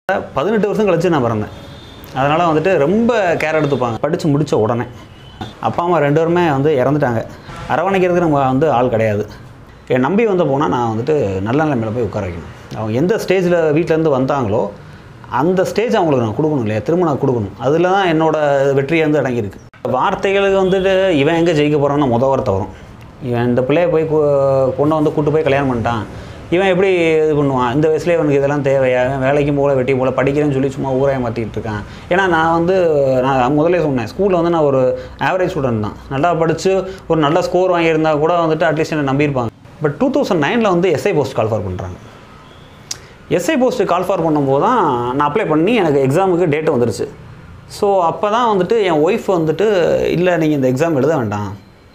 பதினெட்டு வருஷம் கழிச்சு நான் பிறந்தேன் அதனால் வந்துட்டு ரொம்ப கேர் எடுத்துப்பாங்க படித்து முடித்த உடனே அப்பா அம்மா ரெண்டு பேருமே வந்து இறந்துட்டாங்க அரவணைக்கிறதுக்கு நம்ம வந்து ஆள் கிடையாது என் நம்பி வந்து போனால் நான் வந்துட்டு நல்ல நிலைமையில போய் உட்கார வைக்கணும் அவங்க எந்த ஸ்டேஜில் வீட்டிலேருந்து வந்தாங்களோ அந்த ஸ்டேஜ் அவங்களுக்கு நான் கொடுக்கணும் இல்லையா திரும்ப நான் கொடுக்கணும் அதில் தான் என்னோட வெற்றி வந்து அடங்கியிருக்கு வார்த்தைகளுக்கு வந்துட்டு இவன் எங்கே ஜெயிக்க போகிறான்னு முத வார்த்தை வரும் இவன் இந்த பிள்ளைய போய் கு- பொண்ணை வந்து கூட்டு போய் கல்யாணம் பண்ணிட்டான் இவன் எப்படி இது பண்ணுவான் இந்த வயசுலேயே அவனுக்கு இதெல்லாம் தேவையா இவன் வேலைக்கும் போகல வெட்டி போகல படிக்கிறேன்னு சொல்லி சும்மா ஊராய மாற்றிட்டு இருக்கான் ஏன்னா நான் வந்து நான் முதல்ல சொன்னேன் ஸ்கூலில் வந்து நான் ஒரு ஆவரேஜ் ஸ்டூடெண்ட் தான் நல்லா படித்து ஒரு நல்ல ஸ்கோர் வாங்கியிருந்தா கூட வந்துட்டு அட்லீஸ்ட் என்னை நம்பியிருப்பாங்க பட் டூ தௌசண்ட் நைனில் வந்து எஸ்ஐ போஸ்ட் கால் ஃபார் பண்ணுறாங்க எஸ்ஐ போஸ்ட்டு கால் ஃபார் பண்ணும்போது தான் நான் அப்ளை பண்ணி எனக்கு எக்ஸாமுக்கு டேட் வந்துருச்சு ஸோ அப்போ தான் வந்துட்டு என் ஒய்ஃப் வந்துட்டு இல்லை நீங்கள் இந்த எக்ஸாம் எழுத வேண்டாம்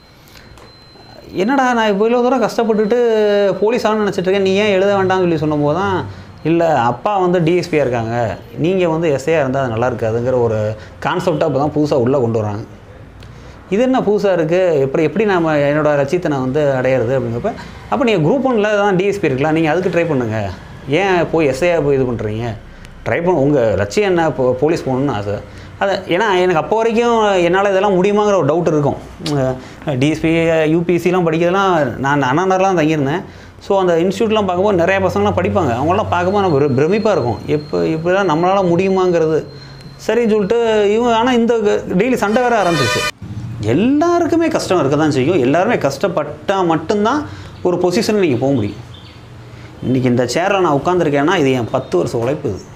என்னடா நான் இப்போ இவ்வளோ தூரம் கஷ்டப்பட்டுட்டு போலீஸ் ஆகணும்னு நினச்சிட்டு இருக்கேன் நீ ஏன் எழுத வேண்டாம்னு சொல்லி சொன்னபோது தான் இல்லை அப்பா வந்து டிஎஸ்பியாக இருக்காங்க நீங்கள் வந்து எஸ்ஐயாக இருந்தால் அது நல்லா இருக்காதுங்கிற ஒரு கான்செப்டாக இப்போ தான் புதுசாக உள்ளே கொண்டு வராங்க இது என்ன புதுசாக இருக்குது எப்படி எப்படி நாம் என்னோட லட்சியத்தை நான் வந்து அடையிறது அப்படிங்கிறப்ப அப்போ நீங்கள் குரூப் ஒன்றில் தான் டிஎஸ்பி இருக்கலாம் நீங்கள் அதுக்கு ட்ரை பண்ணுங்கள் ஏன் போய் எஸ்ஐயாக போய் இது பண்ணுறீங்க ட்ரை பண்ண உங்கள் லட்சியம் என்ன இப்போ போலீஸ் போகணுன்னு ஆசை அது ஏன்னா எனக்கு அப்போ வரைக்கும் என்னால் இதெல்லாம் முடியுமாங்கிற ஒரு டவுட் இருக்கும் டிஎஸ்பி யூபிஎஸ்சிலாம் படிக்கிறதுலாம் நான் அண்ணாநர்லாம் தங்கியிருந்தேன் ஸோ அந்த இன்ஸ்டியூட்லாம் பார்க்கும்போது நிறைய பசங்களாம் படிப்பாங்க அவங்களாம் பார்க்கும்போது எனக்கு ஒரு பிரமிப்பாக இருக்கும் இப்போ இப்படிலாம் நம்மளால் முடியுமாங்கிறது சரின்னு சொல்லிட்டு இவங்க ஆனால் இந்த டெய்லி சண்டை வேற ஆரம்பிச்சிச்சு எல்லாருக்குமே கஷ்டம் இருக்க தான் செய்யும் எல்லாருமே கஷ்டப்பட்டால் மட்டும்தான் ஒரு பொசிஷனில் நீங்கள் போக முடியும் இன்றைக்கி இந்த சேரில் நான் உட்காந்துருக்கேன்னா இது என் பத்து வருஷம் உழைப்பு இது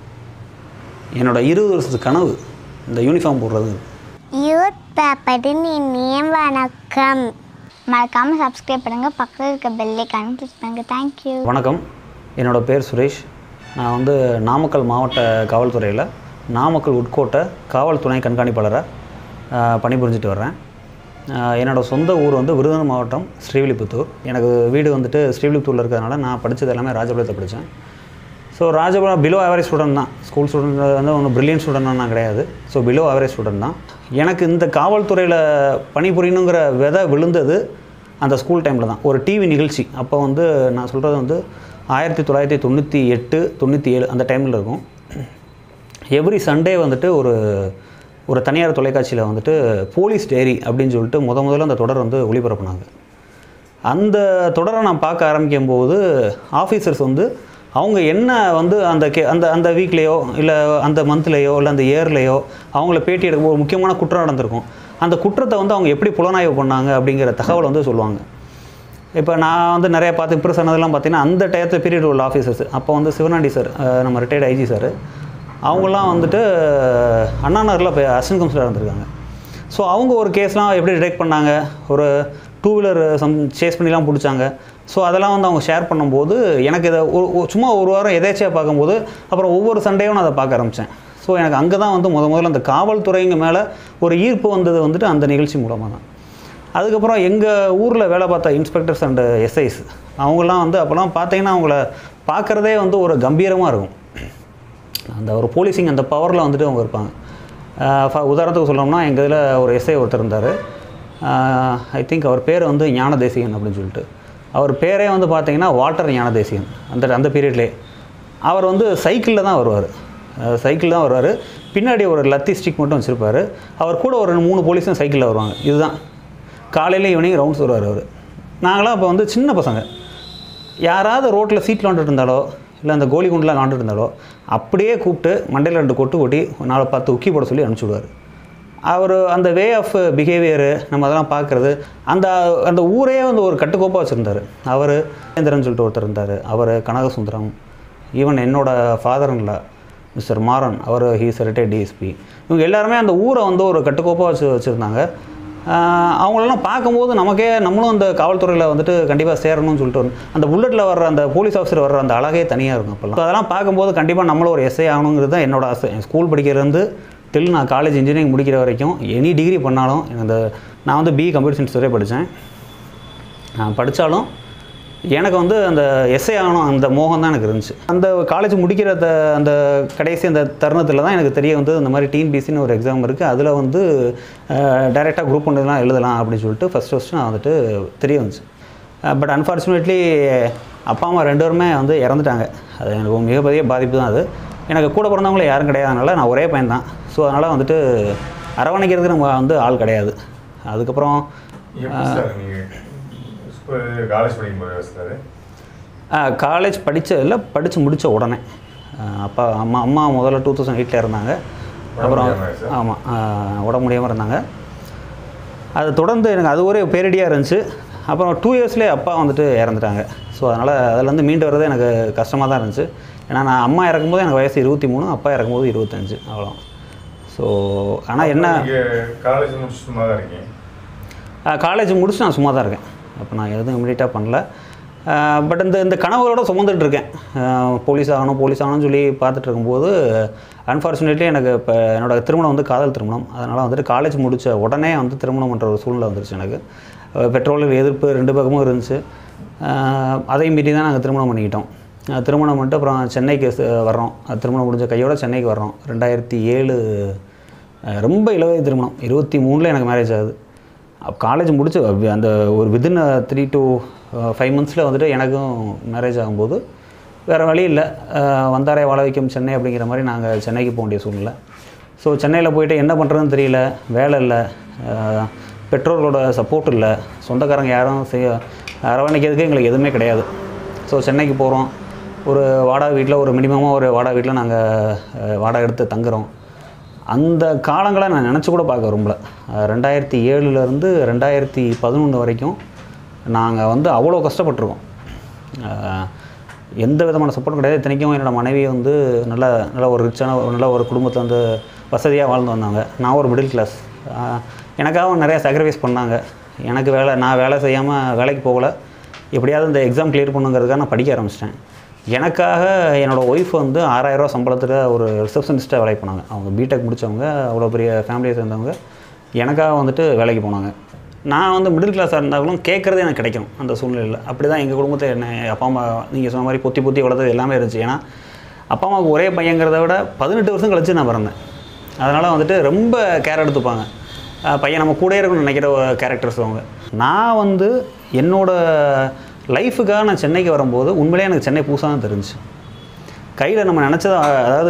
என்னோட இருபது வருஷத்து கனவு இந்த யூனிஃபார்ம் போடுறது யூத் பேப்பரின் இனிய வணக்கம் மறக்காமல் சப்ஸ்கிரைப் பண்ணுங்கள் பக்கத்தில் இருக்க பெல்லைக்கான கிளிக் பண்ணுங்கள் தேங்க்யூ வணக்கம் என்னோட பேர் சுரேஷ் நான் வந்து நாமக்கல் மாவட்ட காவல்துறையில் நாமக்கல் உட்கோட்ட காவல் துணை கண்காணிப்பாளராக ஆஹ், பணிபுரிஞ்சிட்டு வர்றேன் ஆஹ், என்னோட சொந்த ஊர் வந்து விருதுநகர் மாவட்டம் ஸ்ரீவில்லிபுத்தூர் எனக்கு வீடு வந்துட்டு ஸ்ரீவில்லிபுத்தூரில் இருக்கிறதுனால நான் படித்தது எல்லாமே ராஜபாளையத்தில் படித்தேன் so Rajapalayam below average student தான் ஸ்கூல் ஸ்டூடெண்ட் வந்து ஒன்றும் பிரில்லியன்ட் ஸ்டூடெண்ட் நான் கிடையாது ஸோ பிலோ ஆவரேஜ் ஸ்டூடெண்ட் தான் எனக்கு இந்த காவல்துறையில் பணிபுரியணுங்கிற விதை விழுந்தது அந்த ஸ்கூல் டைமில் தான் ஒரு டிவி நிகழ்ச்சி அப்போ வந்து நான் சொல்கிறது வந்து ஆயிரத்தி தொள்ளாயிரத்தி தொண்ணூற்றி எட்டு தொண்ணூற்றி ஏழு அந்த டைமில் இருக்கும் எவ்ரி சண்டே வந்துட்டு ஒரு ஒரு தனியார் தொலைக்காட்சியில் வந்துட்டு போலீஸ் டேரி அப்படின்னு சொல்லிட்டு முத முதல்ல அந்த தொடர் வந்து ஒளிபரப்புனாங்க அந்த தொடரை நான் பார்க்க ஆரம்பிக்கும் போது ஆஃபீஸர்ஸ் வந்து அவங்க என்ன வந்து அந்த கே அந்த அந்த வீக்லேயோ இல்லை அந்த மந்த்லேயோ இல்லை அந்த இயர்லேயோ அவங்கள பேட்டி எடுக்கும் ஒரு முக்கியமான குற்றம் நடந்திருக்கும் அந்த குற்றத்தை வந்து அவங்க எப்படி புலனாய்வு பண்ணாங்க அப்படிங்கிற தகவல் வந்து சொல்லுவாங்க இப்போ நான் வந்து நிறைய பார்த்து இம்ப்ரெஸ் ஆனதெல்லாம் பார்த்தீங்கன்னா அந்த டயத்தில் பீரியட் உள்ள ஆஃபீஸர்ஸ் அப்போ வந்து சிவனாண்டி சார் அஹ் நம்ம ரிட்டையர்ட் ஐஜி சார் அவங்களாம் வந்துட்டு அண்ணாநகரில் இப்போ அசிஸ்டன்ட் கமிஷனர் இருந்திருக்காங்க ஸோ அவங்க ஒரு கேஸ்லாம் எப்படி டிடெக்ட் பண்ணாங்க ஒரு டூ வீலர் சம் சேஸ் பண்ணிலாம் பிடிச்சாங்க ஸோ அதெல்லாம் வந்து அவங்க ஷேர் பண்ணும்போது எனக்கு இதை ஒரு ஒரு- சும்மா ஒரு வாரம் எதேச்சியாக பார்க்கும்போது அப்புறம் ஒவ்வொரு சண்டையும் நான் அதை பார்க்க ஆரம்பித்தேன் ஸோ எனக்கு அங்கே தான் வந்து முத முதல்ல அந்த காவல்துறைங்க மேலே ஒரு ஈர்ப்பு வந்தது வந்துட்டு அந்த நிகழ்ச்சி மூலமாக தான் அதுக்கப்புறம் எங்கள் ஊரில் வேலை பார்த்த இன்ஸ்பெக்டர்ஸ் அண்டு எஸ்ஐஸ் அவங்கெல்லாம் வந்து அப்போல்லாம் பார்த்தீங்கன்னா அவங்கள பார்க்குறதே வந்து ஒரு கம்பீரமாக இருக்கும் அந்த ஒரு போலீசிங் அந்த பவரில் வந்துட்டு அவங்க இருப்பாங்க ஆஹ் for உதாரணத்துக்கு சொல்லணும்னா எங்கள் இதில் ஒரு எஸ்ஐ ஒருத்தர் இருந்தார் ஐ திங்க் அவர் பேர் வந்து ஞானதேசிகன் அப்படின்னு சொல்லிட்டு அவர் பேரே வந்து பார்த்தீங்கன்னா வாட்டர் ஞானதேசிகன் அந்த அந்த பீரியட்லேயே அவர் வந்து சைக்கிளில் தான் வருவார் சைக்கிள் தான் வருவார் பின்னாடி ஒரு லத்தி ஸ்டிக் மட்டும் வச்சுருப்பார் அவர் கூட ஒரு மூணு போலீஸும் சைக்கிளில் வருவாங்க இதுதான் காலையில் ஈவினிங் ரவுண்ட்ஸ் வருவார் அவர் நாங்களாம் அப்போ வந்து சின்ன பசங்க யாராவது ரோட்டில் சீட் விளாண்டுட்டு இருந்தாலோ இல்லை அந்த கோலி குண்டுலாம் விளாண்டுட்டு இருந்தாலோ அப்படியே கூப்பிட்டு மண்டையில் ரெண்டு கொட்டு கொட்டி ஒரு நாலு பத்து உக்கி போட சொல்லி அனுப்பிச்சி விடுவார் அவர் அந்த வே ஆஃப் பிஹேவியரு நம்ம அதெல்லாம் பார்க்குறது அந்த அந்த ஊரே வந்து ஒரு கட்டுக்கோப்பாக வச்சுருந்தார் அவர் சுரேந்திரன் சொல்லிட்டு ஒருத்தர் இருந்தார் அவர் கனகசுந்தரம் ஈவன் என்னோட ஃபாதர்ல மிஸ்டர் மாறன் அவர் ஹீஸ் ரிட்டையர்ட் டிஎஸ்பி இவங்க எல்லாருமே அந்த ஊரை வந்து ஒரு கட்டுக்கோப்பாக வச்சு வச்சுருந்தாங்க ஆஹ் அவங்களெல்லாம் பார்க்கும்போது நமக்கே நம்மளும் அந்த காவல்துறையில் வந்துட்டு கண்டிப்பாக சேரணும்னு சொல்லிட்டு ஒரு- அந்த புல்லட்டில் வர்ற அந்த போலீஸ் ஆஃபீஸர் வர்ற அந்த அழகே தனியாக இருக்கும் அப்போல்லாம் So அதெல்லாம் பார்க்கும்போது கண்டிப்பாக நம்மளும் ஒரு எஸ்ஐ ஆகணுங்கிறது தான் என்னோட ஆசை என் ஸ்கூல் படிக்கிறதுலேருந்து டில் நான் காலேஜ் இன்ஜினியரிங் முடிக்கிற வரைக்கும் எனி டிகிரி பண்ணாலும் எனக்கு அந்த நான் வந்து பிஇ கம்ப்யூட்டர் சயின்ஸ் வரை படித்தேன் நான் படித்தாலும் எனக்கு வந்து அந்த எஸ்ஐ ஆகணும் அந்த மோகம் தான் எனக்கு இருந்துச்சு அந்த காலேஜ் முடிக்கிற த அந்த கடைசி அந்த தருணத்தில் தான் எனக்கு தெரிய வந்து இந்த மாதிரி டிஎன்பிசின்னு ஒரு எக்ஸாம் இருக்குது அதில் வந்து டைரெக்டாக குரூப் ஒன்றுலாம் எழுதலாம் அப்படின்னு சொல்லிட்டு ஃபஸ்ட் ஃபஸ்ட்டு நான் வந்துட்டு தெரிய வந்துச்சு பட் அன்ஃபார்ச்சுனேட்லி அப்பா அம்மா ரெண்டு பேருமே வந்து இறந்துட்டாங்க அது எனக்கு ஒரு மிகப்பெரிய பாதிப்பு தான் அது எனக்கு கூட பிறந்தவங்களே யாரும் கிடையாதுனால நான் ஒரே பையன் தான் ஸோ அதனால் வந்துட்டு அரவணைக்கிறதுக்கு நம்ம வந்து ஆள் கிடையாது அதுக்கப்புறம் எப்படி சார் நீங்கள் காலேஜ் படிக்கும்போது சார் காலேஜ் படித்ததில் படித்து முடித்த உடனே ஆஹ் அப்பா அம்மா அம்மா முதல்ல டூ தௌசண்ட் எயிட்டில் இருந்தாங்க அப்புறம் முடியாம சார்? ஆமாம் உடம்பு முடியாமல் இருந்தாங்க அது தொடர்ந்து எனக்கு அது ஒரே பேரடியாக இருந்துச்சு அப்புறம் டூ இயர்ஸ்லேயே அப்பா வந்துட்டு இறந்துட்டாங்க ஸோ அதனால் அதுலேருந்து மீண்டு வர்றது எனக்கு கஷ்டமாக தான் இருந்துச்சு ஏன்னா நான் அம்மா இறக்கும்போது எனக்கு வயசு இருபத்தி மூணு அப்பா இறக்கும்போது இருபத்தஞ்சு அவ்வளோ ஸோ ஆனால் என்ன நீங்கள் காலேஜ் முடிச்சு சும்மா தான் இருக்கீங்க காலேஜ் முடிச்சு நான் சும்மா தான் இருக்கேன் அப்போ நான் எதுவும் இமீடியட்டாக பண்ணல பட் இந்த இந்த கனவுகளோட சுமந்துட்டு இருக்கேன் அஹ் போலீஸ் ஆகணும் போலீஸ் ஆகணும்னு சொல்லி பார்த்துட்டு இருக்கும்போது அன்ஃபார்ச்சுனேட்லி எனக்கு இப்போ என்னோட திருமணம் வந்து காதல் திருமணம் அதனால் வந்துட்டு காலேஜ் முடித்த உடனே வந்து திருமணம் பண்ணுற ஒரு சூழ்நிலை வந்துருச்சு எனக்கு அஹ் பெற்றோர்கள் எதிர்ப்பு ரெண்டு பக்கமும் இருந்துச்சு அஹ் அதையும் மீறி தான் நாங்கள் திருமணம் பண்ணிக்கிட்டோம் அஹ் திருமணம் பண்ணிட்டு அப்புறம் சென்னைக்கு ச- வர்றோம் அது திருமணம் முடிஞ்ச கையோட சென்னைக்கு வர்றோம் ரெண்டாயிரத்தி ஏழு அஹ் ரொம்ப இளவய திருமணம் இருபத்தி மூணில் எனக்கு மேரேஜ் ஆகுது காலேஜ் முடிச்சு அப்~ அந்த ஒரு வித்தின் த்ரீ டு ஃபைவ் மந்த்ஸில் வந்துட்டு எனக்கும் மேரேஜ் ஆகும்போது வேறு வழி இல்லை அஹ் வந்தாரே வாழ வைக்கும் சென்னை அப்படிங்கிற மாதிரி நாங்கள் சென்னைக்கு போக வேண்டிய சூழ்நிலை ஸோ சென்னையில் போயிட்டு என்ன பண்ணுறதுன்னு தெரியல வேலை இல்லை அஹ் பெற்றோர்களோட சப்போர்ட் இல்லை சொந்தக்காரங்க யாரும் செய்ய அரவணைக்கிறதுக்கு எங்களுக்கு எதுவுமே கிடையாது ஸோ சென்னைக்கு போகிறோம் ஒரு வாடகை வீட்டில் ஒரு மினிமமாக ஒரு வாடகை வீட்டில் நாங்கள் வாடகை எடுத்து தங்குறோம் அந்த காலங்களை நான் நினச்சி கூட பார்க்க விரும்பல அஹ் ரெண்டாயிரத்தி ஏழுலேருந்து ரெண்டாயிரத்தி பதினொன்று வரைக்கும் நாங்கள் வந்து அவ்வளோ கஷ்டப்பட்டிருக்கோம் அஹ் எந்த விதமான சப்போர்ட்டும் கிடையாது இத்தனைக்கும் என்னோடய மனைவி வந்து நல்ல நல்ல ஒரு ரிச்சான ஒரு நல்ல ஒரு குடும்பத்தில் வந்து வசதியாக வாழ்ந்து வந்தாங்க நான் ஒரு மிடில் கிளாஸ் எனக்காக நிறையா சாக்ரிஃபைஸ் பண்ணாங்க எனக்கு வேலை நான் வேலை செய்யாமல் வேலைக்கு போகல எப்படியாவது இந்த எக்ஸாம் கிளியர் பண்ணுங்கிறதுக்காக நான் படிக்க ஆரம்பிச்சிட்டேன் எனக்காக என்னோடய ஒய்ஃப் வந்து ஆறாயிரரூவா சம்பளத்தில் ஒரு ரிசப்ஷனிஸ்ட்டாக வேலைக்கு போனாங்க அவங்க பிடெக் முடித்தவங்க அவ்வளோ பெரிய ஃபேமிலியை சேர்ந்தவங்க எனக்காக வந்துட்டு வேலைக்கு போனாங்க நான் வந்து மிடில் கிளாஸாக இருந்தாலும் கேட்குறது எனக்கு கிடைக்கும் அந்த சூழ்நிலையில் அப்படி தான் எங்கள் குடும்பத்தை என்ன அப்பா அம்மா நீங்கள் சொன்ன மாதிரி பொத்தி பொத்தி வளர்த்தது எல்லாமே இருந்துச்சு ஏன்னா அப்பா அம்மாவுக்கு ஒரே பையங்கிறத விட பதினெட்டு வருஷம் கழிச்சு நான் பிறந்தேன் அதனால் வந்துட்டு ரொம்ப கேர் எடுத்துப்பாங்க அஹ் பையன் நம்ம கூட இருக்கணும்னு நினைக்கிற கேரக்டர்ஸ் அவங்க நான் வந்து என்னோட லைஃபுக்காக நான் சென்னைக்கு வரும்போது உண்மையிலேயே எனக்கு சென்னை புதுசாக தான் தெரிஞ்சுச்சு கையில் நம்ம நினச்சதை அதாவது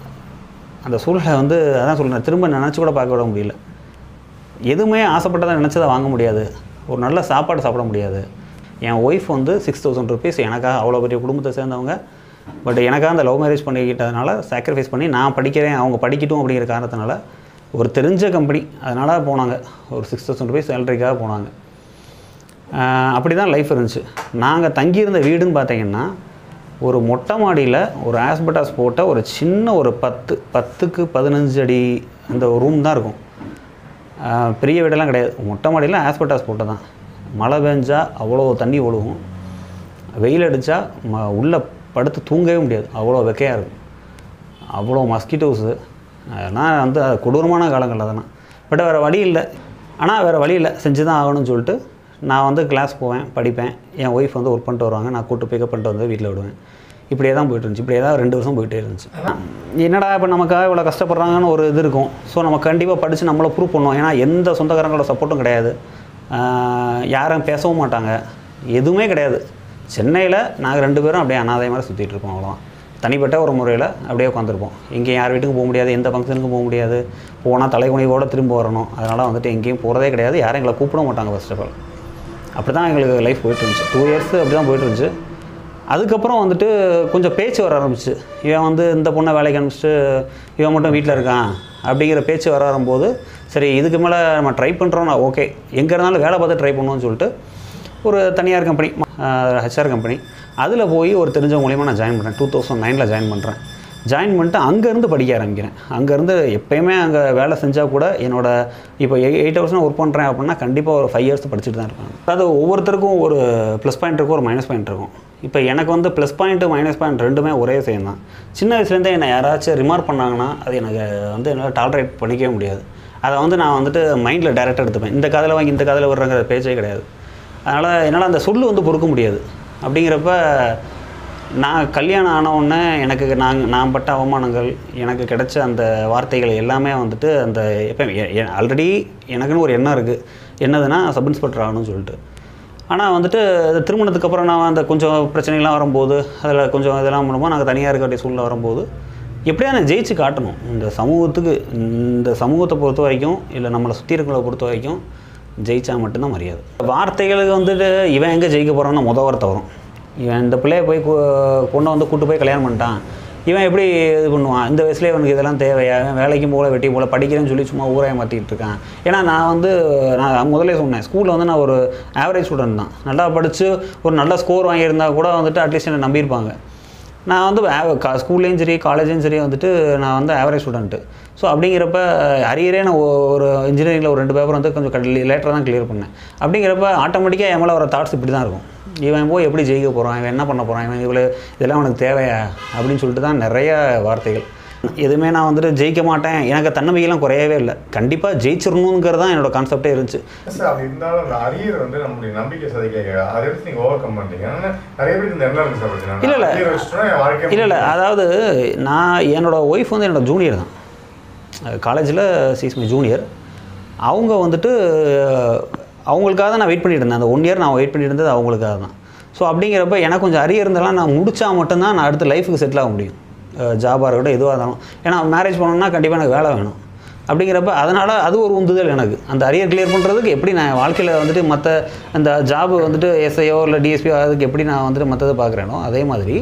அந்த சூழ்நிலை வந்து அதான் சொல்கிறேன் திரும்ப நினச்சி கூட பார்க்க விட முடியல எதுவுமே ஆசைப்பட்டதை நினச்சதை வாங்க முடியாது ஒரு நல்ல சாப்பாடு சாப்பிட முடியாது என் ஒய்ஃப் வந்து சிக்ஸ் தௌசண்ட் ருபீஸ் எனக்காக அவ்வளோ பெரிய குடும்பத்தை சேர்ந்தவங்க பட் எனக்காக அந்த லவ் மேரேஜ் பண்ணிக்கிட்டதுனால சாக்ரிஃபைஸ் பண்ணி நான் படிக்கிறேன் அவங்க படிக்கட்டும் அப்படிங்கிற காரணத்தினால ஒரு தெரிஞ்ச கம்பெனி அதனால் போனாங்க ஒரு சிக்ஸ் தௌசண்ட் ருபீஸ் சேலரிக்காக போனாங்க அப்படி தான் லைஃப் இருந்துச்சு நாங்கள் தங்கியிருந்த வீடுன்னு பார்த்தீங்கன்னா ஒரு மொட்டை மாடியில் ஒரு ஆஸ்பெட்டாஸ் போட்ட ஒரு சின்ன ஒரு பத்து பத்துக்கு பதினஞ்சு அடி அந்த ரூம் தான் இருக்கும் ஆஹ் பெரிய வீடெல்லாம் கிடையாது மொட்டை மாடியில் ஆஸ்பெட்டாஸ் போட்டு தான் மழை பெஞ்சா அவ்வளோ தண்ணி ஒழுகும் வெயில் அடித்தா ம உள்ளே படுத்து தூங்கவே முடியாது அவ்வளோ வெக்கையாக இருக்கும் அவ்வளோ மஸ்கிட்டோஸு அதெல்லாம் வந்து அது கொடூரமான காலங்கள் அதெல்லாம் பட் வேறு வழி இல்லை ஆனால் வேறு வழி இல்லை செஞ்சு தான் ஆகணும்னு சொல்லிட்டு நான் வந்து கிளாஸ் போவேன் படிப்பேன் என் ஒய்ஃப் வந்து ஒர்க் பண்ணிட்டு வருவாங்க நான் கூட்டு பிக்கப் பண்ணிட்டு வந்து வீட்டில் விடுவேன் இப்படியே தான் போயிட்டு இருந்துச்சு இப்படியே தான் ரெண்டு வருஷம் போயிட்டே இருந்துச்சு என்னடா இப்போ நமக்காக இவ்வளோ கஷ்டப்படுறாங்கன்னு ஒரு இது இருக்கும் ஸோ நம்ம கண்டிப்பாக படித்து நம்மளை ப்ரூவ் பண்ணுவோம் ஏன்னா எந்த சொந்தக்காரங்களோட சப்போர்ட்டும் கிடையாது ஆஹ் யாரும் பேசவும் மாட்டாங்க எதுவுமே கிடையாது சென்னையில் நாங்கள் ரெண்டு பேரும் அப்படியே அனாதை மாதிரி சுற்றிட்டு இருப்போம் அவ்வளோதான் தனிப்பட்ட ஒரு முறையில் அப்படியே உட்காந்துருப்போம் எங்கேயும் யார் வீட்டுக்கும் போக முடியாது எந்த ஃபங்க்ஷனுக்கும் போக முடியாது போனால் தலைகுனிவோடு திரும்ப வரணும் அதனால் வந்துட்டு எங்கேயும் போகிறதே கிடையாது யாரும் எங்களை கூப்பிட மாட்டாங்க ஃபர்ஸ்ட் ஆஃப் ஆல் அப்படி தான் எங்களுக்கு லைஃப் போயிட்டு இருந்துச்சு டூ இயர்ஸ் அப்படி தான் போயிட்டு இருந்துச்சு அதுக்கப்புறம் வந்துட்டு கொஞ்சம் பேச்சு வர ஆரம்பிச்சு இவன் வந்து இந்த பொண்ணை வேலைக்கு அனுப்பிச்சிட்டு இவன் மட்டும் வீட்டில் இருக்கான் அப்படிங்கிற பேச்சு வர வரும்போது சரி இதுக்கு மேலே நம்ம ட்ரை பண்ணுறோம் நான் ஓகே எங்கே இருந்தாலும் வேலை பார்த்து ட்ரை பண்ணுவோம்னு சொல்லிட்டு ஒரு தனியார் கம்பெனி ஹெச்ஆர் கம்பெனி அதில் போய் ஒரு தெரிஞ்சவங்க மூலியமாக நான் ஜாயின் பண்ணுறேன் டூ தௌசண்ட் நைனில் ஜாயின் பண்ணுறேன் ஜாயின் பண்ணிட்டு அங்கேருந்து படிக்க ஆரம்பிக்கிறேன் அங்கேருந்து எப்போயுமே அங்கே வேலை செஞ்சால் கூட என்னோட இப்போ எயிட் ஹவர்ஸ் நான் ஒர்க் பண்ணுறேன் அப்படின்னா கண்டிப்பாக ஒரு ஃபைவ் இயர்ஸ் படிச்சுட்டு தான் இருப்பாங்க அதாவது ஒவ்வொருத்தருக்கும் ஒரு ப்ளஸ் பாயிண்ட் இருக்கும் ஒரு மைனஸ் பாயிண்ட் இருக்கும் இப்போ எனக்கு வந்து ப்ளஸ் பாயிண்ட்டு மைனஸ் பாயிண்ட் ரெண்டுமே ஒரே சேம் தான் சின்ன வயசுலேருந்தே என்னை யாராச்சும் ரிமார்க் பண்ணாங்கன்னா அது எனக்கு வந்து என்னால் டாலரேட் பண்ணிக்கவே முடியாது அதை வந்து நான் வந்துட்டு மைண்டில் டைரெக்டாக எடுத்துப்பேன் இந்த காதில் வாங்கி இந்த காதில் விடுறங்கிற பேச்சே கிடையாது அதனால் என்னால் அந்த சொல்லு வந்து பொறுக்க முடியாது அப்படிங்கிறப்ப நான் கல்யாணம் ஆன உடனே எனக்கு நான் நான் பட்ட அவமானங்கள் எனக்கு கிடைச்ச அந்த வார்த்தைகள் எல்லாமே வந்துட்டு அந்த எப்போ ஆல்ரெடி எனக்குன்னு ஒரு எண்ணம் இருக்குது என்னதுன்னா சப் இன்ஸ்பெக்டர் ஆகணும்னு சொல்லிட்டு ஆனால் வந்துட்டு இது திருமணத்துக்கு அப்புறம் நான் அந்த கொஞ்சம் பிரச்சனைகள்லாம் வரும்போது அதில் கொஞ்சம் இதெல்லாம் பண்ணும்போது நாங்கள் தனியாக இருக்க வேண்டிய சூழ்நிலை வரும்போது எப்படியா நான் ஜெயிச்சு காட்டணும் இந்த சமூகத்துக்கு இந்த சமூகத்தை பொறுத்த வரைக்கும் இல்லை நம்மளை சுற்றி இருக்கிறவங்கள பொறுத்த வரைக்கும் ஜெயிச்சா மட்டும்தான் மரியாதை வார்த்தைகளுக்கு வந்துட்டு இவன் எங்கே ஜெயிக்க போகிறான்னு முத வார்த்தை வரும் இவன் இந்த பிள்ளைய போய் கு- பொண்ணை வந்து கூட்டு போய் கல்யாணம் பண்ணிட்டான் இவன் எப்படி இது பண்ணுவான் இந்த வயசுலேயே அவனுக்கு இதெல்லாம் தேவையா இவன் வேலைக்கும் போல வெட்டி போல படிக்கிறேன்னு சொல்லி சும்மா ஊராய மாற்றிட்டு இருக்கான் ஏன்னா நான் வந்து நான் முதல்ல சொன்னேன் ஸ்கூலில் வந்து நான் ஒரு ஆவரேஜ் ஸ்டூடெண்ட் தான் நல்லா படித்து ஒரு நல்ல ஸ்கோர் வாங்கியிருந்தா கூட வந்துட்டு அட்லீஸ்ட் என்னை நம்பியிருப்பாங்க நான் வந்து ஆவ- கா ஸ்கூல்லேயும் சரி காலேஜ்லேயும் சரி வந்துட்டு நான் வந்து ஆவரேஜ் ஸ்டூடெண்ட்டு ஸோ அப்படிங்கிறப்ப அரியரே நான் ஒ- ஒரு இன்ஜினியரிங்கில் ஒரு ரெண்டு பேப்பர் வந்து கொஞ்சம் லேட்டராக தான் கிளியர் பண்ணேன் அப்படிங்கிறப்ப ஆட்டோமேட்டிக்காக என் மேலே வர தாட்ஸ் இப்படி தான் இருக்கும் இவன் போய் எப்படி ஜெயிக்க போகிறான் இவன் என்ன பண்ண போகிறான் இவன் இவ்வளோ இதெல்லாம் அவனுக்கு தேவையா அப்படின்னு சொல்லிட்டு தான் நிறைய வார்த்தைகள் எதுவுமே நான் வந்துட்டு ஜெயிக்க மாட்டேன் எனக்கு தன்னம்பிக்கைலாம் குறையவே இல்லை கண்டிப்பாக ஜெயிச்சிடணுங்கிறது தான் என்னோட கான்செப்டே இருந்துச்சு சார் அது இருந்தாலும் அந்த அரியர் வந்து நம்மளுடைய நம்பிக்கை சதிக்க அதை எடுத்து நீங்க ஓவர் கம் பண்ணிட்டீங்க ஆனா நிறைய பேருக்கு இந்த எண்ணம் இருக்கு சார் பிரச்சனை இல்ல, இல்ல. அரியர் வச்சுட்டோம்னா என் வாழ்க்கை இல்லை இல்லை அதாவது நான் என்னோட ஒய்ஃப் வந்து என்னோட ஜூனியர் தான் காலேஜில் சீஸ் மை ஜூனியர் அவங்க வந்துட்டு அவங்களுக்காக தான் நான் வெயிட் பண்ணிட்டு இருந்தேன் அந்த ஒன் இயர் நான் வெயிட் பண்ணிட்டு இருந்தது அவங்களுக்காக தான் ஸோ அப்படிங்கிறப்ப எனக்கு கொஞ்சம் அரிய இருந்தாலும் நான் முடிச்சா மட்டும்தான் நான் அடுத்த லைஃபுக்கு செட்டில் ஆக முடியும் ஜாபாக இருக்கட்டும் எதுவாக இருந்தாலும் ஏன்னா மேரேஜ் பண்ணணும்னா கண்டிப்பாக எனக்கு வேலை வேணும் அப்படிங்கிறப்ப அதனால் அது ஒரு உந்துதல் எனக்கு அந்த அரியர் கிளியர் பண்ணுறதுக்கு எப்படி நான் வாழ்க்கையில் வந்துட்டு மற்ற அந்த ஜாப் வந்துட்டு எஸ்ஐயோ இல்லை டிஎஸ்பியோ அதுக்கு எப்படி நான் வந்துட்டு மற்றதை பார்க்குறேனோ அதே மாதிரி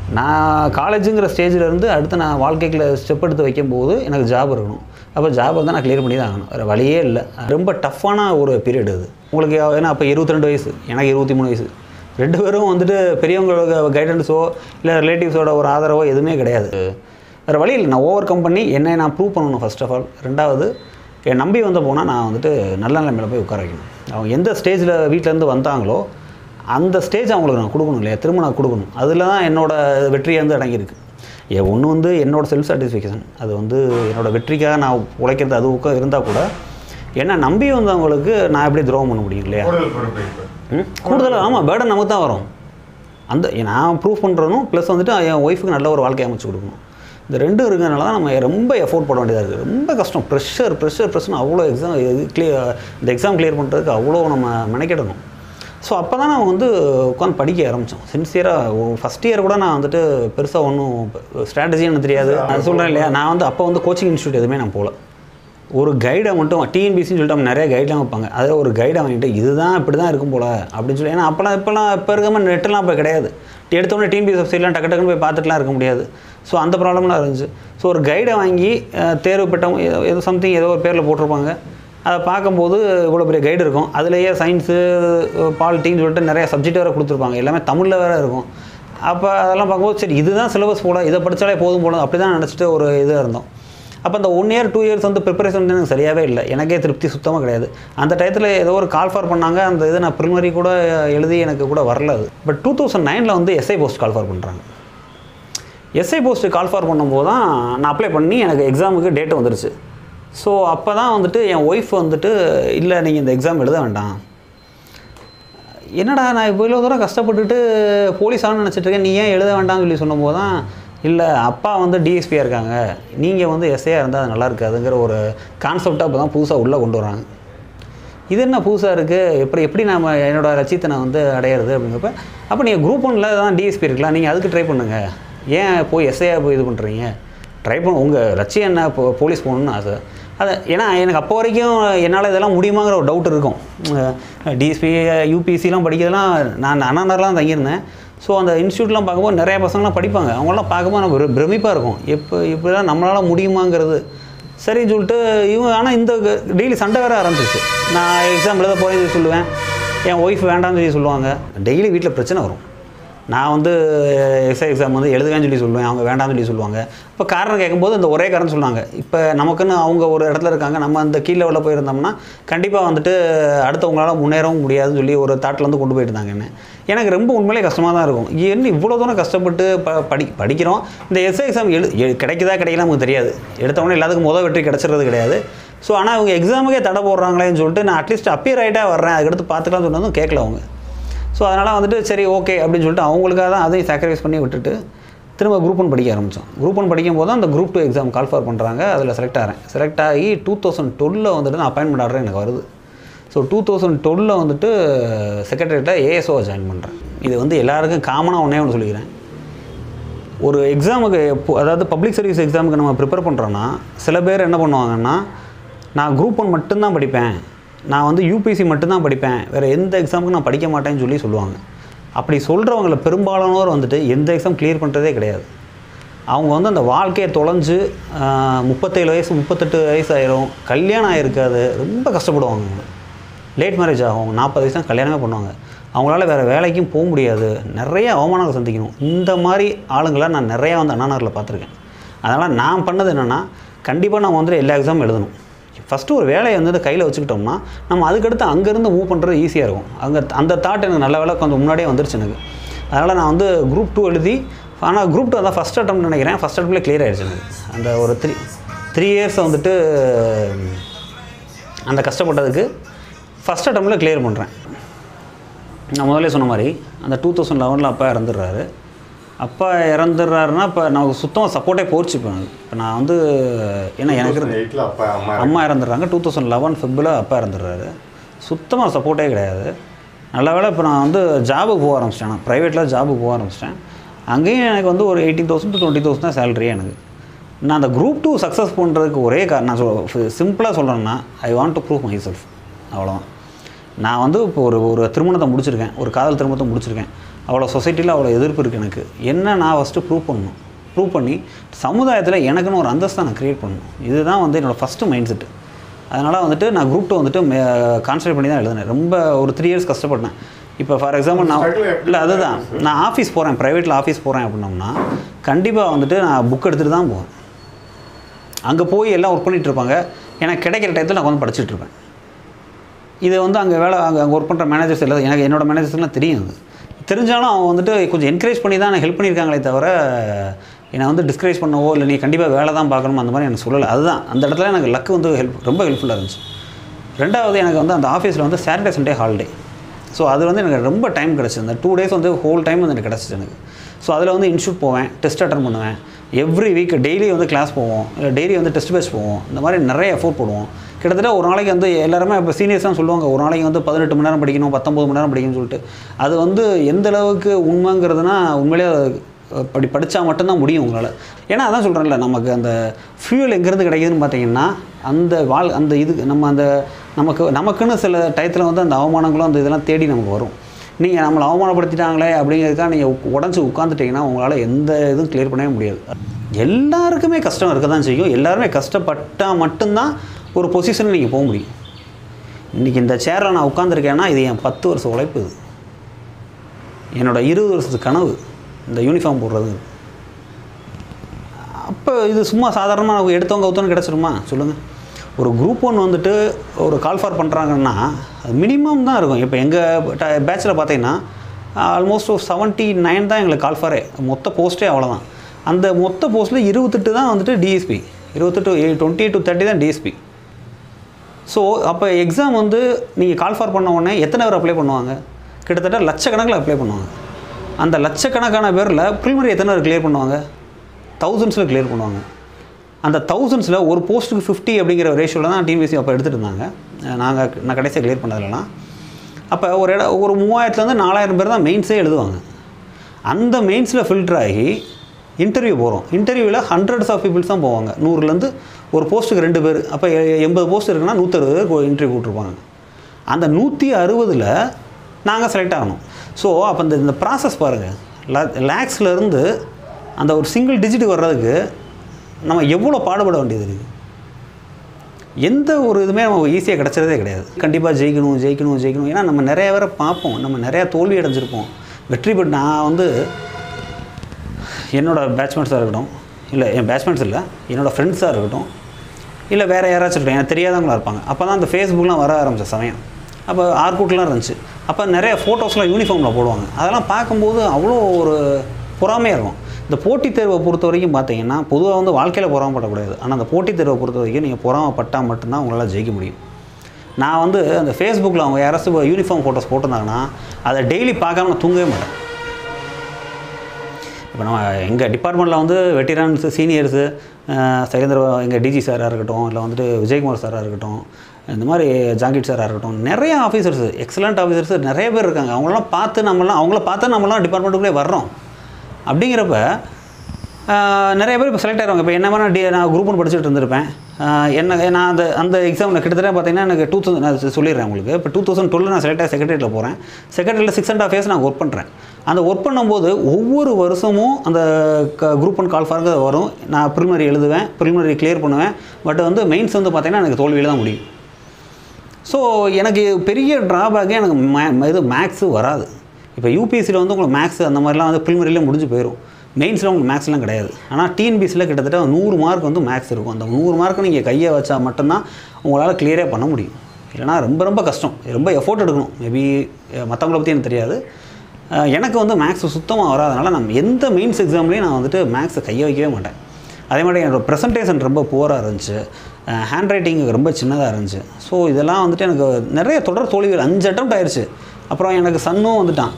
நான் காலேஜுங்கிற ஸ்டேஜில் இருந்து அடுத்து நான் வாழ்க்கைக்குள்ள ஸ்டெப் எடுத்து வைக்கும்போது எனக்கு ஜாப் இருக்கணும் அப்போ ஜாப் வந்து நான் கிளியர் பண்ணி தான் ஆகணும் வேறு வழியே இல்லை ரொம்ப டஃப்பான ஒரு பீரியட் அது உங்களுக்கு ஏன்னா அப்போ இருபத்தி ரெண்டு வயசு எனக்கு இருபத்தி மூணு வயசு ரெண்டு பேரும் வந்துட்டு பெரியவங்களோட கைடன்ஸோ இல்லை ரிலேட்டிவ்ஸோட ஒரு ஆதரவோ எதுவுமே கிடையாது வேறு வழி இல்லை நான் ஓவர் கம் பண்ணி என்னை நான் ப்ரூவ் பண்ணணும் ஃபர்ஸ்ட் ஆஃப் ஆல் ரெண்டாவது என் நம்பி வந்த போனால் நான் வந்துட்டு நல்ல நிலைமையில போய் உட்கார வைக்கணும் அவங்க எந்த ஸ்டேஜில் வீட்டிலேருந்து வந்தாங்களோ அந்த ஸ்டேஜ் அவங்களுக்கு நான் கொடுக்கணும் இல்லையா திரும்ப நான் கொடுக்கணும் அதில் தான் என்னோட வெற்றி வந்து அடங்கியிருக்கு ஏ ஒன்று வந்து என்னோட செல்ஃப் சாட்டிஸ்ஃபேக்ஷன் அது வந்து என்னோட வெற்றிக்காக நான் உழைக்கிறது அது உட்கா இருந்தால் கூட என்ன நம்பி வந்தவங்களுக்கு நான் எப்படி துரோகம் பண்ண முடியும் இல்லையா கூடுதல் பொறுப்பு இப்போ ம் கூடுதலாக ஆமாம் பேர்டன் நமக்கு தான் வரும் அந்த நான் ப்ரூஃப் பண்ணுறதும் ப்ளஸ் வந்துட்டு என் ஒய்ஃபுக்கு நல்ல ஒரு வாழ்க்கை அமைச்சு கொடுக்கணும் இந்த ரெண்டும் இருக்கிறதுனால தான் நம்ம ரொம்ப எஃபோர்ட் போட வேண்டியதாக இருக்குது ரொம்ப கஷ்டம் ப்ரெஷர் ப்ரெஷர் ப்ரெஷர் அவ்வளோ எக்ஸாம் கிளியர் இந்த எக்ஸாம் கிளியர் பண்ணுறதுக்கு அவ்வளோ நம்ம மெனக்கிடணும் ஸோ அப்போ தான் நான் வந்து உட்காந்து படிக்க ஆரம்பித்தோம் சின்சியராக ஃபஸ்ட் இயர் கூட நான் வந்துட்டு பெருசாக ஒன்றும் ஸ்ட்ராட்டஜி எனக்கு தெரியாது நான் சொல்கிறேன் இல்லையா நான் வந்து அப்போ வந்து கோச்சிங் இன்ஸ்டியூட் எதுவுமே நான் போகல ஒரு கைடை மட்டும் டிஎன்பிசின்னு சொல்லிட்டு அவங்க நிறைய கைடெலாம் வைப்பாங்க அதில் ஒரு கைடை வாங்கிட்டு இதுதான் இப்படி தான் இருக்கும் போல் அப்படின்னு சொல்லி ஏன்னா அப்போலாம் இப்போலாம் இப்போ இருக்க மாதிரி நெட்டெல்லாம் இப்போ கிடையாது எடுத்தோடனே டிஎன்பிசி வெப்சைட்லாம் டக்கு டக்குன்னு போய் பார்த்துட்டுலாம் இருக்க முடியாது ஸோ அந்த ப்ராப்ளம்லாம் இருந்துச்சு ஸோ ஒரு கைடை வாங்கி அஹ், தேர்வு பெற்றவங்க ஏதோ ஏதோ சம்திங் ஏதோ ஒரு பேரில் போட்டிருப்பாங்க அதை பார்க்கும்போது இவ்வளோ பெரிய கைடு இருக்கும் அதுலேயே சயின்ஸு பாலிட்டின்னு சொல்லிட்டு நிறைய சப்ஜெக்ட் வேறு கொடுத்துருப்பாங்க எல்லாமே தமிழில் வேறு இருக்கும் அப்போ அதெல்லாம் பார்க்கும்போது சரி இதுதான் சிலபஸ் போல இதை படித்தாலே போதும் போல அப்படி தான் நினச்சிட்டு ஒரு இதாக இருந்தோம் அப்போ அந்த ஒன் இயர் டூ இயர்ஸ் வந்து ப்ரிப்பரேஷன் வந்து எனக்கு சரியாகவே இல்லை எனக்கே திருப்தி சுத்தமாக கிடையாது அந்த டயத்தில் ஏதோ ஒரு கால் ஃபார் பண்ணாங்க அந்த இது நான் ப்ரிலிமரி கூட எழுதி எனக்கு கூட வரல அது பட் டூ தௌசண்ட் நைனில் வந்து எஸ்ஐ போஸ்ட் கால் ஃபார் பண்ணுறாங்க எஸ்ஐ போஸ்ட்டு கால் ஃபார் பண்ணும்போது தான் நான் அப்ளை பண்ணி எனக்கு எக்ஸாமுக்கு டேட் வந்துருச்சு ஸோ அப்போ தான் வந்துட்டு என் ஒய்ஃப் வந்துட்டு இல்லை நீங்கள் இந்த எக்ஸாம் எழுத வேண்டாம் என்னடா நான் இப்போ இவ்வளோ தூரம் கஷ்டப்பட்டுட்டு போலீஸ் ஆகணும்னு நினச்சிட்டு இருக்கேன் நீ ஏன் எழுத வேண்டாம்னு சொல்லி சொன்னபோது தான் இல்லை அப்பா வந்து டிஎஸ்பியாக இருக்காங்க நீங்கள் வந்து எஸ்ஐயாக இருந்தால் அது நல்லா இருக்காதுங்கிற ஒரு கான்செப்டை அப்போ தான் புதுசாக உள்ளே கொண்டு வராங்க இது என்ன புதுசாக இருக்குது எப்படி எப்படி நம்ம என்னோட லட்சியத்தை நான் வந்து அடையிறது அப்படிங்கிறப்ப அப்போ நீங்கள் குரூப் ஒன்றில் தான் டிஎஸ்பி இருக்கலாம் நீங்கள் அதுக்கு ட்ரை பண்ணுங்கள் ஏன் போய் எஸ்ஐயாக போய் இது பண்ணுறீங்க ட்ரை பண்ண உங்கள் லட்சியம் என்ன இப்போ போலீஸ் போகணுன்னு ஆசை அது ஏன்னா எனக்கு அப்போ வரைக்கும் என்னால் இதெல்லாம் முடியுமாங்கிற ஒரு டவுட் இருக்கும் டிஎஸ்பி யூபிஎஸ்சிலாம் படிக்கிறதுலாம் நான் அண்ணாநர்லாம் தங்கியிருந்தேன் ஸோ அந்த இன்ஸ்டியூட்லாம் பார்க்கும்போது நிறைய பசங்களாம் படிப்பாங்க அவங்களாம் பார்க்கும்போது நம்ம பிர- பிரமிப்பாக இருக்கும் எப்போ இப்படிலாம் நம்மளால் முடியுமாங்கிறது சரின்னு சொல்லிட்டு இவங்க ஆனால் இந்த டெய்லி சண்டை வேற ஆரம்பிச்சிச்சு நான் எக்ஸாம் எழுத போய் சொல்லுவேன் என் ஒய்ஃப் வேண்டாம்னு சொல்லி சொல்லுவாங்க டெய்லி வீட்டில் பிரச்சனை வரும் நான் வந்து எஸ்ஐ எக்ஸாம் வந்து எழுதுவேன்னு சொல்லி சொல்லுவேன் அவங்க வேண்டாம்னு சொல்லி சொல்லுவாங்க இப்போ காரணம் கேட்கும்போது இந்த ஒரே காரணம் சொல்லுவாங்க இப்போ நமக்குன்னு அவங்க ஒரு இடத்துல இருக்காங்க நம்ம அந்த கீழ் லெவலில் போயிருந்தோம்னா கண்டிப்பாக வந்துட்டு அடுத்தவங்களால முன்னேறவும் முடியாதுன்னு சொல்லி ஒரு தாட்டில் வந்து கொண்டு போயிட்டு இருந்தாங்க என்ன எனக்கு ரொம்ப உண்மையிலே கஷ்டமாக தான் இருக்கும் என்ன இவ்வளோ தூரம் கஷ்டப்பட்டு ப படி படிக்கிறோம் இந்த எஸ்ஐ எக்ஸாம் எழு எ- கிடைக்குதா கிடைக்கல நமக்கு தெரியாது எடுத்தவொடனே எல்லாத்துக்கும் முதல் வெற்றி கிடச்சிறது கிடையாது ஸோ ஆனால் அவங்க எக்ஸாமுக்கே தடை போடுறாங்களேன்னு சொல்லிட்டு நான் அட்லீஸ்ட் அப்பியர் ஆகிட்டா வர்றேன் அதுக்கடுத்து பார்த்துக்கலாம்னு சொன்னதும் கேட்கல அவங்க ஸோ அதனால் வந்துட்டு சரி ஓகே அப்படின்னு சொல்லிட்டு அவங்களுக்காக தான் அதையும் சாக்ரிஃபைஸ் பண்ணி விட்டுட்டு திரும்ப குரூப் ஒன் படிக்க ஆரம்பித்தோம் குரூப் ஒன் படிக்கும் போது தான் அந்த group two exam call for பண்ணுறாங்க அதில் செலக்ட் ஆகிறேன் செலக்ட் ஆகி டூ தௌசண்ட் டுவெலில் வந்துட்டு நான் அப்பாயின்மெண்ட் ஆர்டர் எனக்கு வருது ஸோ டூ தௌசண்ட் டுவெலில் வந்துட்டு செக்ரட்டரியேட்டில் ஏஎஸ்ஓ ஜாயின் பண்ணுறேன் இது வந்து எல்லாருக்கும் காமனாக ஒன்றே ஒன்று சொல்லிக்கிறேன் ஒரு எக்ஸாமுக்கு எப்போ அதாவது பப்ளிக் சர்வீஸ் எக்ஸாமுக்கு நம்ம ப்ரிப்பேர் பண்ணுறோன்னா சில பேர் என்ன பண்ணுவாங்கன்னா நான் குரூப் ஒன் மட்டும்தான் படிப்பேன் நான் வந்து யூபிசி மட்டும்தான் படிப்பேன் வேறு எந்த எக்ஸாமுக்கும் நான் படிக்க மாட்டேன்னு சொல்லி சொல்லுவாங்க அப்படி சொல்கிறவங்கள பெரும்பாலானோர் வந்துட்டு எந்த எக்ஸாம் கிளியர் பண்ணுறதே கிடையாது அவங்க வந்து அந்த வாழ்க்கையை தொலைஞ்சு ஆஹ், முப்பத்தேழு வயசு முப்பத்தெட்டு வயசு ஆயிரும் கல்யாணம் ஆயிருக்காது ரொம்ப கஷ்டப்படுவாங்க அவங்க. லேட் மேரேஜ் ஆகும் நாற்பது வயசு தான் கல்யாணமே பண்ணுவாங்க அவங்களால வேறு வேலைக்கும் போக முடியாது நிறைய அவமானங்கள் சந்திக்கணும் இந்த மாதிரி ஆளுங்களை நான் நிறையா வந்து அண்ணாநகரில் பார்த்துருக்கேன் அதனால் நான் பண்ணது என்னென்னா கண்டிப்பாக நம்ம வந்துட்டு எல்லா எக்ஸாமும் எழுதணும் ஃபஸ்ட்டு ஒரு வேலையை வந்து கையில் வச்சுக்கிட்டோம்னா நம்ம அதுக்கடுத்து அங்கேருந்து மூவ் பண்ணுறது ஈஸியாக இருக்கும் அங்கே அந்த தாட் எனக்கு நல்ல வேலை கொஞ்சம் முன்னாடியே வந்துருச்சு எனக்கு அதனால் நான் வந்து குரூப் டூ எழுதி ஆனால் குரூப் டூ அதான் ஃபஸ்ட் அட்டம் நினைக்கிறேன் ஃபஸ்ட் அட்டம்லேயே clear ஆயிடுச்சு எனக்கு அந்த ஒரு த்ரீ த்ரீ இயர்ஸ் வந்துட்டு அந்த கஷ்டப்பட்டதுக்கு ஃபஸ்ட் அட்டம்ல கிளியர் பண்ணுறேன் நான் முதல்ல சொன்ன மாதிரி அந்த டூ தௌசண்ட் லெவனில் அப்பா இறந்துடுறாரு அப்பா இறந்துடுறாருன்னா இப்போ நமக்கு சுத்தமாக சப்போர்ட்டே போச்சு இப்போ எனக்கு இப்போ நான் வந்து ஏன்னா எனக்கு இருந்து- எயிட்டில் அப்பா அம்மா அம்மா இறந்துடுறாங்க டூ தௌசண்ட் லெவன் ஃபெப்பில் அப்பா இறந்துடுறாரு சுத்தமாக சப்போர்ட்டே கிடையாது நல்ல வேளை இப்போ நான் வந்து ஜாபுக்கு போக ஆரம்பிச்சிட்டேன் நான் ப்ரைவேட்டில் ஜாபுக்கு போக ஆரம்பிச்சிட்டேன் அங்கேயும் எனக்கு வந்து ஒரு eighteen thousand to twenty thousand தான் சேலரியே எனக்கு நான் அந்த குரூப் டூ சக்ஸஸ் பண்ணுறதுக்கு ஒரே காரணம் நான் சொல் சிம்பிளாக சொல்கிறேன்னா I want to prove myself அவ்வளோதான் நான் வந்து இப்போ ஒரு ஒரு திருமணத்தை முடிச்சிருக்கேன் ஒரு காதல் திருமணத்தை முடிச்சிருக்கேன் அவ்வளோ சொசைட்டியில் அவ்வளோ எதிர்ப்பு இருக்குது எனக்கு என்ன நான் ஃபஸ்ட்டு ப்ரூவ் பண்ணணும் ப்ரூவ் பண்ணி சமுதாயத்தில் எனக்குன்னு ஒரு அந்தஸ்தை நான் க்ரியேட் பண்ணணும் இதுதான் வந்து என்னோடய ஃபஸ்ட்டு மைண்ட் செட்டு அதனால் வந்துட்டு நான் குரூப் டூ வந்துட்டு கான்சன்ட்ரேட் பண்ணி தான் எழுதினேன் ரொம்ப ஒரு த்ரீ இயர்ஸ் கஷ்டப்பட்டேன் இப்போ ஃபார் எக்ஸாம்பிள் நான் Struggle எப்படி இல்லை அதுதான் நான் ஆஃபீஸ் போகிறேன் ப்ரைவேட்டில் ஆஃபீஸ் போகிறேன் அப்படின்னோம்னா கண்டிப்பாக வந்துட்டு நான் புக் எடுத்துகிட்டு தான் போவேன் அங்கே போய் எல்லாம் ஒர்க் பண்ணிகிட்டு இருப்பாங்க எனக்கு கிடைக்கிற டயத்தில் நான் வந்து படிச்சுட்டு இருப்பேன் இது வந்து அங்கே வேலை அங்கே அங்கே ஒர்க் பண்ணுற மேனேஜர்ஸ் எல்லாம் எனக்கு என்னோட மேனேஜர்ஸ்லாம் தெரியும் அது தெரிஞ்சாலும் அவங்க வந்துட்டு கொஞ்சம் என்கரேஜ் பண்ணி தான் ஹெல்ப் பண்ணியிருக்காங்களே தவிர என்னை வந்து டிஸ்கரேஜ் பண்ணவோ இல்லை நீ கண்டிப்பாக வேலை தான் பார்க்கணும் அந்த மாதிரி எனக்கு சொல்லலை அதுதான் அந்த இடத்துல எனக்கு லக்கு வந்து ஹெல்ப் ரொம்ப ஹெல்ப்ஃபுல்லாக இருந்துச்சு ரெண்டாவது எனக்கு வந்து அந்த ஆஃபீஸில் வந்து சாட்டர்டே சண்டே ஹாலிடே ஸோ அது வந்து எனக்கு ரொம்ப டைம் கிடச்சிது அந்த டூ டேஸ் வந்து ஹோல் டைம் வந்து எனக்கு கிடச்சிச்சு எனக்கு ஸோ அதில் வந்து இன்ஸ்டியூட் போவேன் டெஸ்ட் அட்டன் பண்ணுவேன் எவ்ரி வீக் டெய்லி வந்து கிளாஸ் போவோம் இல்லை டெய்லி வந்து டெஸ்ட் பேட்ச் போவோம் இந்த மாதிரி நிறைய எஃபோர்ட் போடுவோம் கிட்டத்தட்ட ஒரு நாளைக்கு வந்து எல்லாருமே இப்போ சீனியர்ஸ் தான் சொல்லுவாங்க ஒரு நாளைக்கு வந்து பதினெட்டு மணி நேரம் படிக்கணும் பத்தொம்பது மணி நேரம் படிக்கணும்னு சொல்லிட்டு அது வந்து எந்த அளவுக்கு உண்மைங்கிறதுனா உண்மையிலேயே அது அப்படி படித்தா மட்டும்தான் முடியும் உங்களால் ஏன்னா அதான் சொல்கிறேன்ல நமக்கு அந்த ஃபியூல் எங்கேருந்து கிடைக்குதுன்னு பார்த்தீங்கன்னா அந்த வாழ் அந்த இது நம்ம அந்த நமக்கு நமக்குன்னு சில டயத்தில் வந்து அந்த அவமானங்களும் அந்த இதெல்லாம் தேடி நமக்கு வரும் நீங்கள் நம்மளை அவமானப்படுத்திட்டாங்களே அப்படிங்கிறதுக்காக நீங்கள் உடஞ்சி உட்காந்துட்டீங்கன்னா உங்களால் எந்த இதுவும் கிளியர் பண்ணவே முடியாது எல்லாருக்குமே கஷ்டம் இருக்க தான் செய்யும் எல்லாருமே கஷ்டப்பட்டால் மட்டும்தான் ஒரு பொசிஷனில் நீங்கள் போக முடியும் இன்றைக்கி இந்த சேரில் நான் உட்காந்துருக்கேன்னா இது என் பத்து வருஷம் உழைப்பு இது என்னோட இருபது வருஷத்து கனவு இந்த யூனிஃபார்ம் போடுறது அப்போ இது சும்மா சாதாரணமாக நமக்கு எடுத்தவங்க கவுத்தவங்க கிடச்சிருமா சொல்லுங்கள் ஒரு குரூப் ஒன் வந்துட்டு ஒரு கால் ஃபார் பண்ணுறாங்கன்னா அது மினிமம் தான் இருக்கும் இப்போ எங்கள் பேட்சில் பார்த்தீங்கன்னா ஆல்மோஸ்ட் ஒரு செவன்ட்டி நைன் தான் எங்களுக்கு கால் ஃபாரே மொத்த போஸ்ட்டே அவ்வளோதான் அந்த மொத்த போஸ்ட்டில் இருபத்தெட்டு தான் வந்துட்டு டிஎஸ்பி இருபத்தெட்டு டுவெண்ட்டி டு தேர்ட்டி தான் டிஎஸ்பி ஸோ அப்போ எக்ஸாம் வந்து நீங்கள் கால் ஃபார் பண்ண உடனே எத்தனை பேர் அப்ளை பண்ணுவாங்க கிட்டத்தட்ட லட்சக்கணக்கில் அப்ளை பண்ணுவாங்க அந்த லட்சக்கணக்கான பேரில் ப்ரிலிமினரி எத்தனை பேர் கிளியர் பண்ணுவாங்க தௌசண்ட்ஸில் கிளியர் பண்ணுவாங்க அந்த தௌசண்ட்ஸில் ஒரு போஸ்ட்டுக்கு ஃபிஃப்டி அப்படிங்கிற ரேஷியோவில் தான் டிஎன்பிசி அப்போ எடுத்துகிட்டு இருந்தாங்க நாங்கள் நான் கடைசியாக கிளியர் பண்ணதுலலாம் அப்போ ஒரு இடம் ஒரு மூவாயிரத்துலேருந்து நாலாயிரம் பேர் தான் மெயின்ஸே எழுதுவாங்க அந்த மெயின்ஸில் ஃபில்டர் ஆகி இன்டர்வியூ போகிறோம் இன்டர்வியூவில் ஹண்ட்ரட்ஸ் ஆஃப் பீப்புள்ஸ் தான் போவாங்க நூறுலேருந்து ஒரு போஸ்ட்டுக்கு ரெண்டு பேர் அப்போ எ- எண்பது போஸ்ட் இருக்குன்னா நூற்றறுபது பேர் இன்டர்வியூ கூப்பிட்ருப்பாங்க அந்த நூற்றி அறுபதில் நாங்கள் செலக்ட் ஆகணும் ஸோ அப்போ இந்த இந்த ப்ராசஸ் பாருங்கள் லேக்ஸ்லேருந்து அந்த ஒரு சிங்கிள் டிஜிட் வர்றதுக்கு நம்ம எவ்வளோ பாடுபட வேண்டியது இருக்குது எந்த ஒரு இதுவுமே நமக்கு ஈஸியாக கிடச்சதே கிடையாது கண்டிப்பாக ஜெயிக்கணும் ஜெயிக்கணும் ஜெயிக்கணும் ஏன்னா நம்ம நிறைய பேரை பார்ப்போம் நம்ம நிறையா தோல்வி அடைஞ்சிருப்போம் வெற்றி பெற்று நான் வந்து என்னோட பேட்ச்மேட்ஸாக இருக்கட்டும் இல்லை என் பேட்ச்மேட்ஸ் இல்லை என்னோடய ஃப்ரெண்ட்ஸாக இருக்கட்டும் இல்லை வேறு யாராச்சும் இருக்கட்டும் எனக்கு தெரியாதவங்களா இருப்பாங்க அப்போ தான் அந்த ஃபேஸ்புக்லாம் வர ஆரம்பிச்ச சமயம் அப்போ ஆர்கூட்லாம் இருந்துச்சு அப்போ நிறைய ஃபோட்டோஸ்லாம் யூனிஃபார்மில் போடுவாங்க அதெல்லாம் பார்க்கும்போது அவ்வளோ ஒரு பொறாமையாக இருக்கும் இந்த போட்டித் தேர்வை பொறுத்த வரைக்கும் பார்த்தீங்கன்னா பொதுவாக வந்து வாழ்க்கையில் பொறாமப்படக்கூடாது ஆனால் அந்த போட்டித் தேர்வை பொறுத்த வரைக்கும் நீங்கள் பொறாமப்பட்டால் மட்டும்தான் உங்களால் ஜெயிக்க முடியும் நான் வந்து அந்த ஃபேஸ்புக்கில் அவங்க யாராச்சும் யூனிஃபார்ம் ஃபோட்டோஸ் போட்டிருந்தாங்கன்னா அதை டெய்லி பார்க்காம நான் தூங்கவே மாட்டேன் இப்போ நம்ம எங்கள் டிபார்ட்மெண்ட்டில் வந்து வெட்டிரான்ஸு சீனியர்ஸு சைலேந்திர எங்கள் டிஜி சாராக இருக்கட்டும் இல்லை வந்துட்டு விஜயகுமார் சாராக இருக்கட்டும் இந்த மாதிரி ஜாங்கிட் சாராக இருக்கட்டும் நிறைய ஆஃபீஸர்ஸ் எக்ஸலண்ட் ஆஃபீஸர்ஸ் நிறைய பேர் இருக்காங்க அவங்களெல்லாம் பார்த்து நம்மளாம் அவங்கள பார்த்து நம்மளாம் டிபார்ட்மெண்ட்டுக்குள்ளே வர்றோம் அப்படிங்கிறப்ப ஆஹ் நிறைய பேர் இப்போ செலக்ட் ஆயிருவாங்க இப்போ என்ன மாதிரி டி நான் குரூப் ஒன்று படிச்சுட்டு இருந்திருப்பேன் ஆஹ் என்ன நான் அந்த அந்த எக்ஸாமில் கிட்டத்தட்ட பார்த்தீங்கன்னா எனக்கு டூ தௌசண்ட் நான் சொல்லிடுறேன் உங்களுக்கு இப்போ டூ தௌசண்ட் டுவெல் நான் செலக்ட் ஆகி செக்ரட்டரியில் போகிறேன் செக்ரட்டரியில் சிக்ஸ் அண்ட் ஆஃப் இயர்ஸ் நான் ஒர்க் பண்ணுறேன் அந்த ஒர்க் பண்ணும்போது ஒவ்வொரு வருஷமும் அந்த குரூப் ஒன் கால் ஃபார்க்கு வரும் நான் ப்ரிலிமரி எழுதுவேன் ப்ரிலிமரி கிளியர் பண்ணுவேன் பட் வந்து மெயின்ஸ் வந்து பார்த்தீங்கன்னா எனக்கு தோல்வியில் தான் முடியும் ஸோ எனக்கு பெரிய ட்ராபேக்கே எனக்கு மே இது மேக்ஸு வராது இப்போ யூபிஎஸ்சியில் வந்து உங்களுக்கு மேக்ஸ் அந்த மாதிரிலாம் வந்து ப்ரிலிமரியில் முடிஞ்சு போயிடும் மெயின்ஸில் உங்களுக்கு மேக்ஸ்லாம் கிடையாது ஆனால் டிஎன்பிசியில் கிட்டத்தட்ட நூறு மார்க் வந்து மேக்ஸ் இருக்கும் அந்த நூறு மார்க் நீங்கள் கையை வச்சா மட்டும்தான் உங்களால் கிளியரே பண்ண முடியும் இல்லைனா ரொம்ப ரொம்ப கஷ்டம் ரொம்ப எஃபோர்ட் எடுக்கணும் மேபி மற்றவங்கள பற்றி எனக்கு தெரியாது அஹ் எனக்கு வந்து மேக்ஸ் சுத்தமாக வராதனால நான் எந்த மெயின்ஸ் எக்ஸாம்லேயும் நான் வந்துட்டு மேக்ஸை கையை வைக்கவே மாட்டேன் அதே மாதிரி என்னோடய ப்ரெசன்டேஷன் ரொம்ப புவராக இருந்துச்சு ஹேண்ட் ரைட்டிங் ரொம்ப சின்னதாக இருந்துச்சு ஸோ இதெல்லாம் வந்துட்டு எனக்கு நிறைய தொடர் தோல்விகள் அஞ்சு அட்டம் ஆயிடுச்சு அப்புறம் எனக்கு சன்னும் வந்துட்டான்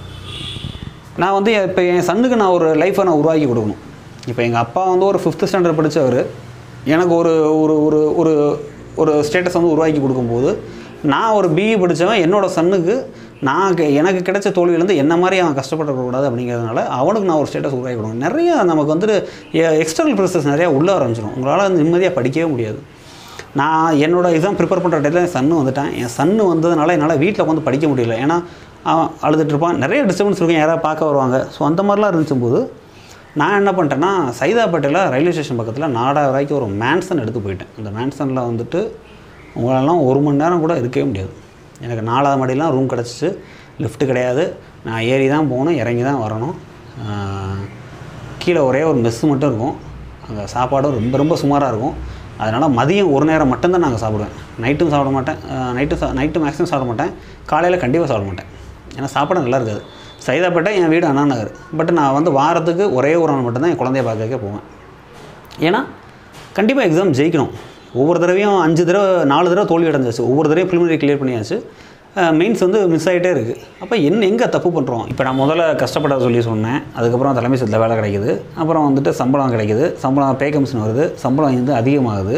நான் வந்து இப்போ என் சன்னுக்கு நான் ஒரு லைஃப்பை நான் உருவாக்கி கொடுக்கணும் இப்போ எங்கள் அப்பா வந்து ஒரு ஃபிஃப்த் ஸ்டாண்டர்ட் படித்தவர் எனக்கு ஒரு ஒரு ஒரு ஒரு ஒரு ஸ்டேட்டஸ் வந்து உருவாக்கி கொடுக்கும்போது நான் ஒரு பிஇ படித்தவன் என்னோடய சன்னுக்கு நான் கெ- எனக்கு கிடைச்ச தோல்வியிலேருந்து என்ன மாதிரி அவன் கஷ்டப்படக்கூடாது அப்படிங்கிறதுனால அவனுக்கு நான் ஒரு ஸ்டேட்டஸ் உருவாக்கி கொடுக்கணும் நிறைய நமக்கு வந்துட்டு எக்ஸ்டர்னல் ப்ரெசஸ் நிறையா உள்ளே ஆரம்பிச்சிடும் உங்களால் வந்து நிம்மதியாக படிக்கவே முடியாது நான் என்னோட எக்ஸாம் ப்ரிப்பேர் பண்ணுற டேட்டில் என் சன்னு வந்துட்டான் என் சன்னு வந்ததுனால என்னால் வீட்டில் உட்காந்து படிக்க முடியல ஏன்னா அவன் அழுதுட்டு இருப்பான் நிறைய டிஸ்டர்பன்ஸ் இருக்கும் யாராவது பார்க்க வருவாங்க ஸோ அந்த மாதிரிலாம் இருந்துச்சும்போது நான் என்ன பண்ணிட்டேன்னா சைதாப்பேட்டையில் ரயில்வே ஸ்டேஷன் பக்கத்தில் நாடாயிரம் ரூபாய்க்கு ஒரு மேன்சன் எடுத்து போயிட்டேன் அந்த மேன்சனில் வந்துட்டு உங்களெல்லாம் ஒரு மணி நேரம் கூட இருக்கவே முடியாது எனக்கு நாலாவது மாடிலாம் ரூம் கிடச்சிச்சு லிஃப்ட் கிடையாது நான் ஏறி தான் போகணும் இறங்கி தான் வரணும் ஆஹ் கீழே ஒரே ஒரு மெஸ்ஸு மட்டும் இருக்கும் அங்கே சாப்பாடும் ரொம்ப ரொம்ப சுமாராக இருக்கும் அதனால் மதியம் ஒரு நேரம் மட்டும்தான் நாங்கள் சாப்பிடுவேன் நைட்டும் சாப்பிட மாட்டேன் நைட்டு சா நைட்டு மேக்ஸிமம் சாப்பிட மாட்டேன் காலையில் கண்டிப்பாக சாப்பிட மாட்டேன் ஏன்னா சாப்பாடு நல்லா இருக்காது சைதாப்பேட்டை என் வீடு அண்ணா நகர் பட் நான் வந்து வாரத்துக்கு ஒரே ஒரு நாள் மட்டும்தான் என் குழந்தைய பார்க்கறதுக்கே போவேன் ஏன்னா கண்டிப்பாக எக்ஸாம் ஜெயிக்கணும் ஒவ்வொரு தடவையும் அஞ்சு தடவை நாலு தடவை தோல்வி அடைஞ்சாச்சு ஒவ்வொரு தடவையும் ப்ரிலிமினரி கிளியர் பண்ணியாச்சு மெயின்ஸ் வந்து மிஸ் ஆகிட்டே இருக்குது அப்போ என்ன எங்கே தப்பு பண்ணுறோம் இப்போ நான் முதல்ல கஷ்டப்பட சொல்லி சொன்னேன் அதுக்கப்புறம் தலைமை சத்தில் வேலை கிடைக்குது அப்புறம் வந்துட்டு சம்பளம் கிடைக்குது சம்பளம் பே கமிஷன் வருது சம்பளம் வந்து அதிகமாகுது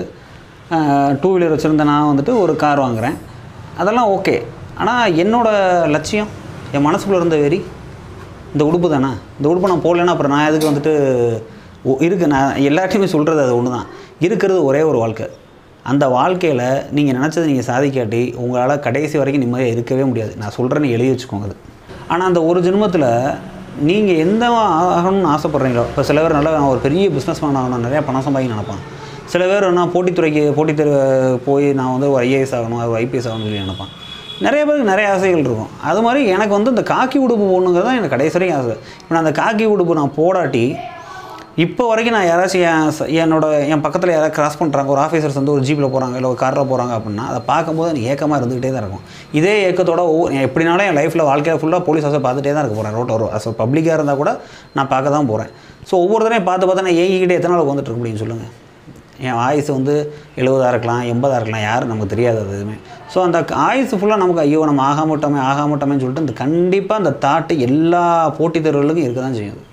டூ வீலர் வச்சுருந்த நான் வந்துட்டு ஒரு கார் வாங்குகிறேன் அதெல்லாம் ஓகே ஆனால் என்னோடய லட்சியம் என் மனசுக்குள்ளே இருந்த வெறி இந்த உடுப்பு தானே இந்த உடுப்பு நான் போடலைன்னா அப்புறம் நான் எதுக்கு வந்துட்டு ஒ- இருக்கு நான் எல்லாத்தையுமே சொல்கிறது அது ஒன்று தான் இருக்கிறது ஒரே ஒரு வாழ்க்கை அந்த வாழ்க்கையில் நீங்கள் நினச்சதை நீங்கள் சாதிக்காட்டி உங்களால் கடைசி வரைக்கும் நிம்மதியாக இருக்கவே முடியாது நான் சொல்கிறேன்னு எழுதி வச்சுக்கோங்க அது ஆனால் அந்த ஒரு ஜென்மத்தில் நீங்கள் எந்த ஆகணும்னு ஆசைப்பட்றீங்களோ இப்போ சில பேர் நல்லா நான் ஒரு பெரிய பிஸ்னஸ் மேன் ஆகணும் நிறையா பணம் சம்பாதிக்க நினைப்பான் சில பேர் நான் போட்டித்துறைக்கு போட்டித்தேர்வு போய் நான் வந்து ஒரு ஐஏஎஸ் ஆகணும் ஒரு ஐபிஎஸ் ஆகணும்னு சொல்லி நினைப்பான் நிறைய பேருக்கு நிறைய ஆசைகள் இருக்கும் அது மாதிரி எனக்கு வந்து இந்த காக்கி உடுப்பு போடணுங்கிறது தான் எனக்கு கடைசி வரைக்கும் ஆசை இப்போ நான் அந்த காக்கி உடுப்பு நான் போடாட்டி இப்போ வரைக்கும் நான் யாராச்சும் என் ச- என்னோட என் பக்கத்தில் யாராவது கிராஸ் பண்ணுறாங்க ஒரு ஆஃபீஸர்ஸ் வந்து ஒரு ஜீப்பில் போகிறாங்க இல்லை ஒரு காரில் போகிறாங்க அப்படின்னா அதை பார்க்கும்போது எனக்கு ஏக்கமாக இருந்துகிட்டே தான் இருக்கும் இதே ஏக்கத்தோட ஒவ்வொரு நான் எப்படினாலும் என் லைஃப்பில் வாழ்க்கையில் ஃபுல்லாக போலீஸ் ஆசை பார்த்துட்டே தான் இருக்க போகிறேன் ரோட் ஒரு அஸ் பப்ளிக்காக இருந்தால் கூட நான் பார்க்க தான் போகிறேன் ஸோ ஒவ்வொரு தடவையும் பார்த்து பார்த்து நான் ஏங்கிக்கிட்டே எத்தனை நாள் வந்துட்டு இருக்க முடியும் சொல்லுங்கள் என் ஆயுசு வந்து எழுபதாக இருக்கலாம் எண்பதாக இருக்கலாம் யாரும் நமக்கு தெரியாது அது எதுவுமே ஸோ அந்த ஆயுசு ஃபுல்லாக நமக்கு ஐயோ நம்ம ஆகாமட்டோமே ஆகாமட்டோமேன்னு சொல்லிட்டு இந்த கண்டிப்பாக அந்த தாட்டு எல்லா போட்டித் தேர்வுகளுக்கும் இருக்க தான் செய்யும் அது.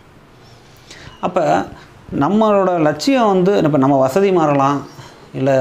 அப்போ நம்மளோட லட்சியம் வந்து இப்போ நம்ம வசதி மாறலாம் இல்லை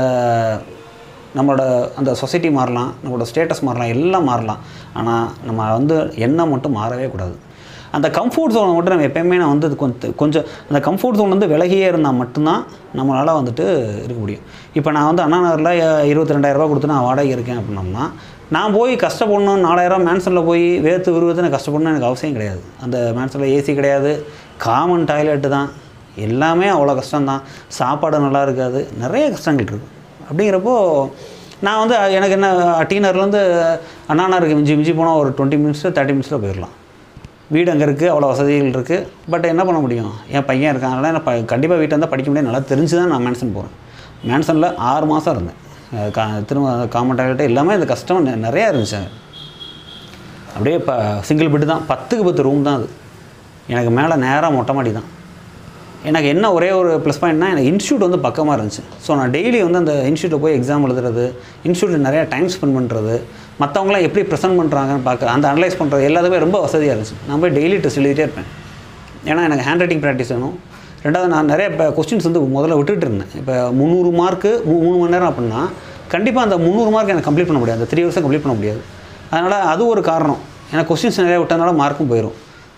நம்மளோட அந்த சொசைட்டி மாறலாம் நம்மளோட ஸ்டேட்டஸ் மாறலாம் எல்லாம் மாறலாம் ஆனால் நம்ம வந்து எண்ணம் மட்டும் மாறவே கூடாது அந்த கம்ஃபர்ட் ஜோனை மட்டும் நம்ம எப்பயுமே நான் வந்து அது கொஞ்சம் கொஞ்சம் அந்த கம்ஃபர்ட் ஜோன் வந்து விலகியே இருந்தால் மட்டும்தான் நம்மளால் வந்துட்டு இருக்க முடியும் இப்போ நான் வந்து அண்ணா நகரில் இருபத்தி ரெண்டாயிரரூபா கொடுத்து நான் வாடகை இருக்கேன் அப்படின்னோம்னா நான் போய் கஷ்டப்படணும் நாலாயிரம் மேன்சனில் போய் வேர்த்து விருவத்து நான் கஷ்டப்படணும் எனக்கு அவசியம் கிடையாது அந்த மேன்சனில் ஏசி கிடையாது காமன் டாய்லெட்டு தான் எல்லாமே அவ்வளோ கஷ்டம்தான் சாப்பாடு நல்லா இருக்காது நிறைய கஷ்டங்கள் இருக்குது அப்படிங்கிறப்போ நான் வந்து எனக்கு என்ன டீனர்லேருந்து அண்ணாநகருக்கு மிஞ்சி மிஞ்சி போனால் ஒரு டுவெண்ட்டி மினிட்ஸில் தேர்ட்டி மினிட்ஸில் போயிடலாம் வீடு அங்கே இருக்குது அவ்வளோ வசதிகள் இருக்குது பட் என்ன பண்ண முடியும் என் பையன் இருக்கான் அதனால் நான் ப கண்டிப்பாக வீட்டில் இருந்தால் படிக்க முடியாது நல்லா தெரிஞ்சு தான் நான் மேன்சன் போகிறேன் மேன்சனில் ஆறு மாதம் இருந்தேன் அஹ் கா திரும்ப காமன் டாய்லெட்டு எல்லாமே இந்த கஷ்டம் நெ- நிறையா இருந்துச்சு அங்க. அப்படியே இப்போ சிங்கிள் பெட்டு தான் பத்துக்கு பத்து ரூம் தான் அது எனக்கு மேலே நேராக மொட்டை மாடி தான் எனக்கு என்ன ஒரே ஒரு ப்ளஸ் பாயிண்ட்னா எனக்கு இன்ஸ்டியூட் வந்து பக்கமாக இருந்துச்சு ஸோ நான் டெய்லி வந்து அந்த இன்ஸ்டியூட்டில் போய் எக்ஸாம் எழுதுறது இன்ஸ்டியூட்டில் நிறையா டைம் ஸ்பெண்ட் பண்ணுறது மற்றவங்களாம் எப்படி ப்ரெசென்ட் பண்ணுறாங்கன்னு பார்க்க அந்த அனலைஸ் பண்ணுறது எல்லாத்துமே ரொம்ப வசதியாக இருந்துச்சு நான் போய் டெய்லி டெஸ்ட் எழுதிட்டே இருப்பேன் ஏன்னா எனக்கு ஹேண்ட் ரைட்டிங் ப்ராக்டிஸ் வேணும் ரெண்டாவது நான் நிறைய இப்போ கொஸ்டின்ஸ் வந்து முதல்ல விட்டுட்டு இருந்தேன் இப்போ முந்நூறு மார்க்கு மூணு மணி நேரம் அப்படின்னா கண்டிப்பாக அந்த முந்நூறு மார்க் எனக்கு கம்ப்ளீட் பண்ண முடியாது அந்த த்ரீ ஹவர்ஸை கம்ப்ளீட் பண்ண முடியாது அதனால் அது ஒரு காரணம் எனக்கு கொஸ்டின்ஸ் நிறையா விட்டதுனால மார்க்கும் போயிடும்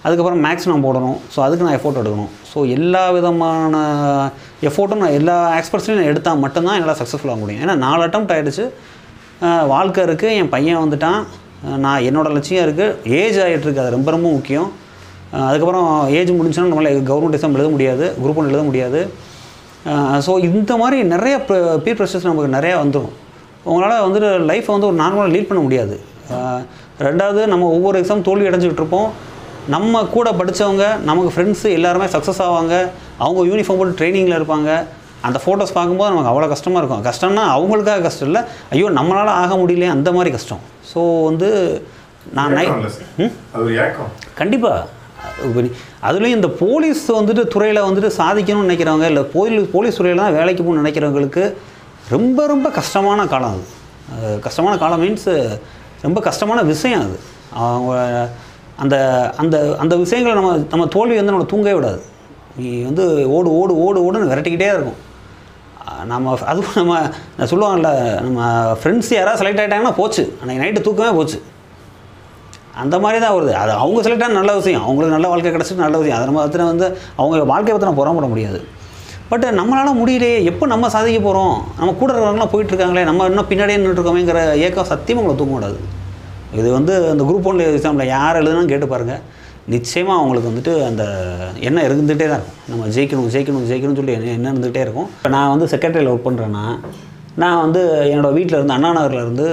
அதுக்கப்புறம் மேக்ஸ் நான் போடணும் ஸோ அதுக்கு நான் எஃபோர்ட் எடுக்கணும் ஸோ எல்லா விதமான எஃபோர்ட்டும் நான் எல்லா எக்ஸ்பர்ட்ஸ்லையும் நான் எடுத்தால் மட்டும்தான் என்னால் சக்ஸஸ்ஃபுல்லாக முடியும் ஏன்னா நாலு அட்டம் ஆகிடுச்சு வாழ்க்கை இருக்குது என் பையன் வந்துட்டான் அஹ் நான் என்னோடய லட்சியம் இருக்குது ஏஜ் ஆகிட்டுருக்கு அது ரொம்ப ரொம்ப முக்கியம் அஹ் அதுக்கப்புறம் ஏஜ் முடிஞ்சுன்னா நம்மளால் கவர்மெண்ட் எக்ஸாம் எழுத முடியாது குரூப் ஒன் எழுத முடியாது ஸோ இந்த மாதிரி நிறைய பீர் ப்ரெஷர்ஸ் நமக்கு நிறையா வந்துடும் உங்களால் வந்துட்டு லைஃப்பை வந்து ஒரு நார்மலாக லீட் பண்ண முடியாது அஹ் ரெண்டாவது நம்ம ஒவ்வொரு எக்ஸாம் தோல்வி அடைஞ்சிக்கிட்டு இருப்போம் நம்ம கூட படித்தவங்க நமக்கு ஃப்ரெண்ட்ஸு எல்லாருமே சக்ஸஸ் ஆவாங்க அவங்க யூனிஃபார்ம் போட்டு ட்ரைனிங்கில் இருப்பாங்க அந்த ஃபோட்டோஸ் பார்க்கும்போது நமக்கு அவ்வளோ கஷ்டமாக இருக்கும் கஷ்டம்னா அவங்களுக்காக கஷ்டம் இல்லை ஐயோ நம்மளால் ஆக முடியலையே அந்த மாதிரி கஷ்டம் ஸோ வந்து நான் நை ஏக்கம் இல்ல சார் அது ஒரு ஏக்கம் கண்டிப்பாக அதுலேயும் இந்த போலீஸ் வந்துட்டு துறையில் வந்துட்டு சாதிக்கணும்னு நினைக்கிறவங்க இல்லை போலீஸ் போலீஸ் துறையில் தான் வேலைக்கு போகணும்னு நினைக்கிறவங்களுக்கு ரொம்ப ரொம்ப கஷ்டமான காலம் அது அது கஷ்டமான காலம் மீன்ஸ் ரொம்ப கஷ்டமான விஷயம் அது அவங்க அந்த அந்த அந்த விஷயங்களை நம்ம நம்ம தோல்வி வந்து நம்ம தூங்கவே விடாது நீ வந்து ஓடு ஓடு ஓடு ஓடுன்னு விரட்டிக்கிட்டே இருக்கும் அஹ் நம்ம அதுவும் நம்ம நான் சொல்லுவாங்கல்ல நம்ம ஃப்ரெண்ட்ஸ் யாராவது செலக்ட் ஆகிட்டாங்கன்னா போச்சு அன்றைக்கி நைட்டு தூக்கமே போச்சு அந்த மாதிரி தான் வருது அது அவங்க செலக்ட் ஆன நல்ல விஷயம் அவங்களுக்கு நல்ல வாழ்க்கை கிடச்சிட்டு நல்ல விஷயம் அதை நம்ம பற்றின வந்து அவங்க வாழ்க்கையை பற்றி நம்ம புறம்பட முடியாது பட் நம்மளால் முடியலையே எப்போ நம்ம சாதிக்க போகிறோம் நம்ம கூட இருக்கிறவங்களாம் போயிட்டு இருக்காங்களே நம்ம இன்னும் பின்னாடியே நின்றுருக்கோமேங்கிற ஏக்கம் சத்தியமாக உங்களை தூக்க கூடாது இது வந்து அந்த குரூப் ஒன் எக்ஸாமில் யார் எழுதுனாலும் கேட்டு பாருங்கள் நிச்சயமாக அவங்களுக்கு வந்துட்டு அந்த எண்ணம் இருந்துகிட்டே தான் இருக்கும் நம்ம ஜெயிக்கணும் ஜெயிக்கணும் ஜெயிக்கணும்னு சொல்லி என்ன எண்ணம் இருந்துகிட்டே இருக்கும் இப்போ நான் வந்து செக்ரட்டரியில் ஒர்க் பண்ணுறேன்னா நான் வந்து என்னோடய வீட்டில் இருந்து அண்ணா நகரில் இருந்து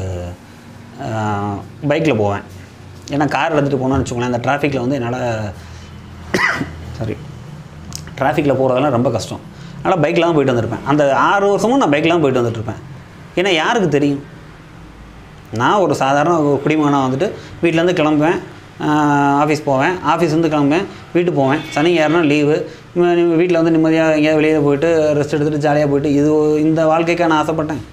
பைக்கில் போவேன் ஏன்னா கார் எடுத்துகிட்டு போனோம்னு வச்சுக்கோங்களேன் அந்த டிராஃபிக்கில் வந்து என்னால் சாரி டிராஃபிக்கில் போகிறதெல்லாம் ரொம்ப கஷ்டம் அதனால் பைக்கில் தான் போயிட்டு வந்திருப்பேன் அந்த ஆறு வருஷமும் நான் பைக்கில் தான் போயிட்டு வந்துட்டுருப்பேன் ஏன்னா யாருக்கு தெரியும் நான் ஒரு சாதாரண ஒரு குடிமகனாக வந்துட்டு வீட்டிலேருந்து கிளம்புவேன் ஆஃபீஸ் போவேன் ஆஃபீஸ்லேருந்து கிளம்புவேன் வீட்டுக்கு போவேன் சனி யாருனா லீவு வீட்டில் வந்து நிம்மதியாக எங்கேயாவது வெளியே போயிட்டு ரெஸ்ட் எடுத்துகிட்டு ஜாலியாக போயிட்டு இது இந்த வாழ்க்கைக்காக நான் ஆசைப்பட்டேன்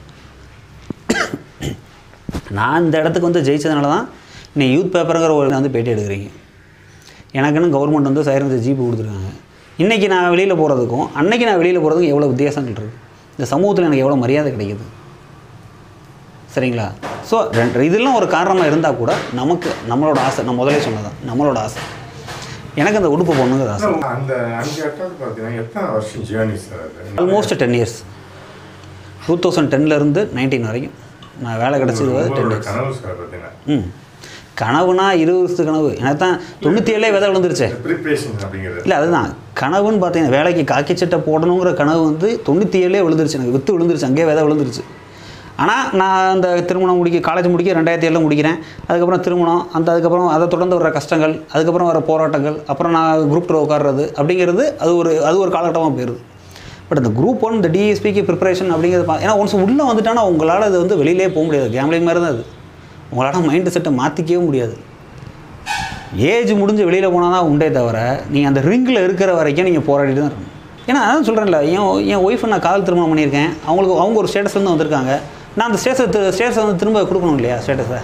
நான் இந்த இடத்துக்கு வந்து ஜெயிச்சதுனால தான் நீ யூத் பேப்பருங்கிற ஒரு வந்து பேட்டி எடுக்கிறீங்க எனக்குன்னு கவர்மெண்ட் வந்து சைரஞ்சு ஜீப்பு கொடுத்துருக்காங்க இன்றைக்கி நான் வெளியில் போகிறதுக்கும் அன்னைக்கு நான் வெளியில் போகிறதுக்கும் எவ்வளோ வித்தியாசங்கள் இருக்குது இந்த சமூகத்தில் எனக்கு எவ்வளோ மரியாதை கிடைக்குது சரிங்களா ஸோ ரெண்டு இதெல்லாம் ஒரு காரணமாக இருந்தால் கூட நமக்கு நம்மளோட ஆசை நான் முதலே சொன்னதான் நம்மளோட ஆசை எனக்கு அந்த உடுப்பு பொண்ணுங்கிற ஆசை அந்த அஞ்சு அட்டம் பார்த்தீங்கன்னா எத்தனை வருஷம் ஜேர்னி சார் அது almost ten years two thousand டென்லேருந்து நைன்டீன் வரைக்கும் நான் வேலை கிடச்சது டென் உங்களோட இயர்ஸ் கனவு சார் பார்த்தீங்கன்னா ம் கனவுனா இருபது வருஷத்து கனவு எனக்கு தான் தொண்ணூற்றி ஏழே விதை விழுந்துருச்சே ப்ரிப்ரேஷன் அப்படிங்கிறது இல்லை அதுதான் கனவுன்னு பார்த்தீங்கன்னா வேலைக்கு காக்கி சட்டை போடணுங்கிற கனவு வந்து தொண்ணூற்றி ஏழே விழுந்துருச்சு எனக்கு வித்து விழுந்துருச்சு அங்கேயே விதை விழுந்துருச்சு ஆனால் நான் அந்த திருமணம் முடிக்க காலேஜ் முடிக்க ரெண்டாயிரத்தி ஏழில் முடிக்கிறேன் அதுக்கப்புறம் திருமணம் அந்த அதுக்கப்புறம் அதை தொடர்ந்து வர கஷ்டங்கள் அதுக்கப்புறம் வர போராட்டங்கள் அப்புறம் நான் குரூப் டூ உட்கார்றது அப்படிங்கிறது அது ஒரு அது ஒரு காலகட்டமாக போயிடுது பட் இந்த குரூப் ஒன் இந்த டிஎஸ்பிக்கு ப்ரிப்பரேஷன் அப்படிங்கிறது பா- ஏன்னா ஒன்ஸ் உள்ளே வந்துட்டானா உங்களால் அது வந்து வெளியிலே போக முடியாது கேம்லிங் மாதிரி தான் அது உங்களால் மைண்டு செட்டை மாற்றிக்கவே முடியாது ஏஜ் முடிஞ்சு வெளியில் போனால் தான் உண்டே தவிர நீங்கள் அந்த ரிங்கில் இருக்கிற வரைக்கும் நீங்கள் போராடிட்டு தான் இருக்கணும் ஏன்னா அதான் சொல்கிறேன்ல என் என் ஒய்ஃபை நான் காதல் திருமணம் பண்ணியிருக்கேன் அவங்களுக்கு அவங்க ஒரு ஸ்டேட்டஸ்லேருந்து வந்திருக்காங்க நான் அந்த ஸ்டேட்டஸை ஸ்டேட்டஸை வந்து திரும்ப கொடுக்கணும் இல்லையா ஸ்டேட்டஸை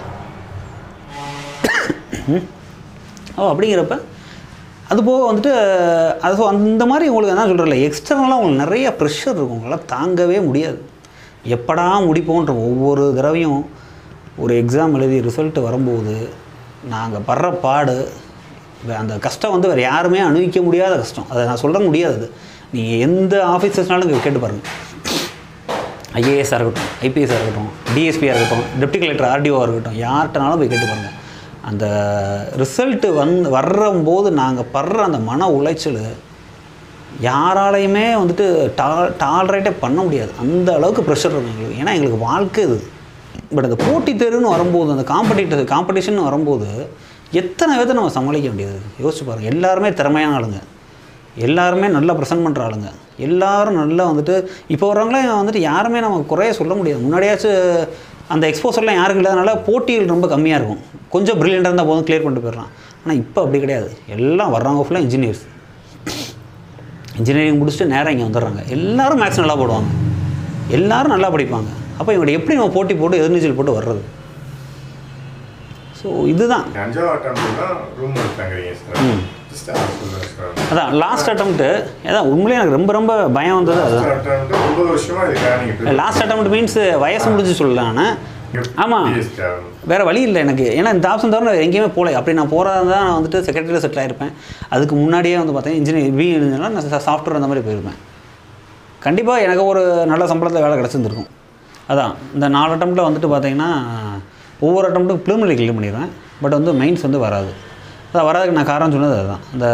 ஓ அப்படிங்கிறப்ப அது போக வந்துட்டு அது so அந்த மாதிரி உங்களுக்கு என்ன சொல்கிறல எக்ஸ்டர்னலாக உங்களுக்கு நிறைய ப்ரெஷர் இருக்கும் உங்களால் தாங்கவே முடியாது எப்படா முடிப்போன்ற ஒவ்வொரு தடவையும் ஒரு எக்ஸாம் எழுதி ரிசல்ட் வரும்போது நாங்கள் படுற பாடு வே- அந்த கஷ்டம் வந்து வேறு யாருமே அனுபவிக்க முடியாத கஷ்டம் அதை நான் சொல்ல முடியாது நீங்கள் எந்த ஆஃபீஸர்ஸ்னாலும் இங்கே கேட்டு பாருங்கள் ஐஏஎஸ்ஸாக இருக்கட்டும் ஐபிஎஸ்ஸாக இருக்கட்டும் டிஎஸ்பியாக இருக்கட்டும் டெப்டி கலெக்டர் ஆர்டிஓவாக இருக்கட்டும் யார்கிட்டனாலும் போய் கேட்டு பாருங்கள் அந்த ரிசல்ட்டு வந் வர்றம்போது நாங்கள் படுற அந்த மன உளைச்சல் யாராலையுமே வந்துட்டு டா டாலரேட்டே பண்ண முடியாது அந்த அளவுக்கு ப்ரெஷர் இருக்கும் எங்களுக்கு ஏன்னா எங்களுக்கு வாழ்க்கை இது பட் அந்த போட்டித் தேர்வுன்னு வரும்போது அந்த காம்படிட்டிவ் காம்படிஷன் வரும்போது எத்தனை பேர்த்த நம்ம சமாளிக்க வேண்டியது யோசிச்சு பாருங்கள் எல்லாருமே திறமையான ஆளுங்க எல்லாருமே நல்லா ப்ரெசென்ட் பண்ணுற ஆளுங்க எல்லாரும் நல்லா வந்துட்டு இப்போ வர்றவங்களாம் வந்துட்டு யாருமே நம்ம குறைய சொல்ல முடியாது முன்னாடியாச்சும் அந்த எக்ஸ்போசர்லாம் யாருக்கும் இல்லாதனால போட்டிகள் ரொம்ப கம்மியாக இருக்கும் கொஞ்சம் ப்ரில்லியண்டாக இருந்தால் போதும் கிளியர் பண்ணிட்டு போயிடலாம் ஆனால் இப்போ அப்படி கிடையாது எல்லாம் வர்றவங்க ஃபுல்லாக இன்ஜினியர்ஸ் இன்ஜினியரிங் முடிச்சுட்டு நேராக இங்கே வந்துடுறாங்க எல்லாரும் மேக்ஸ் நல்லா போடுவாங்க எல்லாரும் நல்லா படிப்பாங்க அப்போ இவங்க எப்படி நம்ம போட்டி போட்டு எதிர்நீச்சல் போட்டு வர்றது ஸோ இதுதான் அஞ்சாவது அட்டம் தான் ரூம் எடுத்தாங்கிறீங்க சார் ஜஸ்ட் சொல்லுங்கள் சார் அதான் லாஸ்ட் அட்டம்ப்ட்டு அதான் உண்மையிலே எனக்கு ரொம்ப ரொம்ப பயம் வந்தது அதுதான் அட்டம் ஒன்பது வருஷமா இதுக்காக நீங்கள் லாஸ்ட் அட்டம்ப்ட் மீன்ஸ் வயசு முடிஞ்சு சொல்லலாம் ஆனால் ஆமா. DSP ஆகணும். வேறு வழி இல்லை எனக்கு ஏன்னா இந்த ஆப்ஷன் தவிர நான் எங்கேயுமே போகல அப்படி நான் போகிறதா தான் நான் வந்துட்டு செக்ரட்டரியில் செட்டில் ஆயிருப்பேன் அதுக்கு முன்னாடியே வந்து பார்த்தீங்கன்னா இன்ஜினியர் பி இன்ஜினியர்னா நான் சாஃப்ட்வேர் அந்த மாதிரி போயிருப்பேன் கண்டிப்பாக எனக்கு ஒரு நல்ல சம்பளத்தில் வேலை கிடச்சிருந்துருக்கும் அதான் இந்த நாலு அட்டம்ப்ட்டில் வந்துட்டு பார்த்தீங்கன்னா ஒவ்வொரு அட்டம்ப்ட்டும் ப்ரிலிமினரி கிளியர் பண்ணிடுவேன் பட் வந்து மெயின்ஸ் வந்து வராது அதான் வராதுக்கு நான் காரணம் சொன்னது அதுதான் இந்த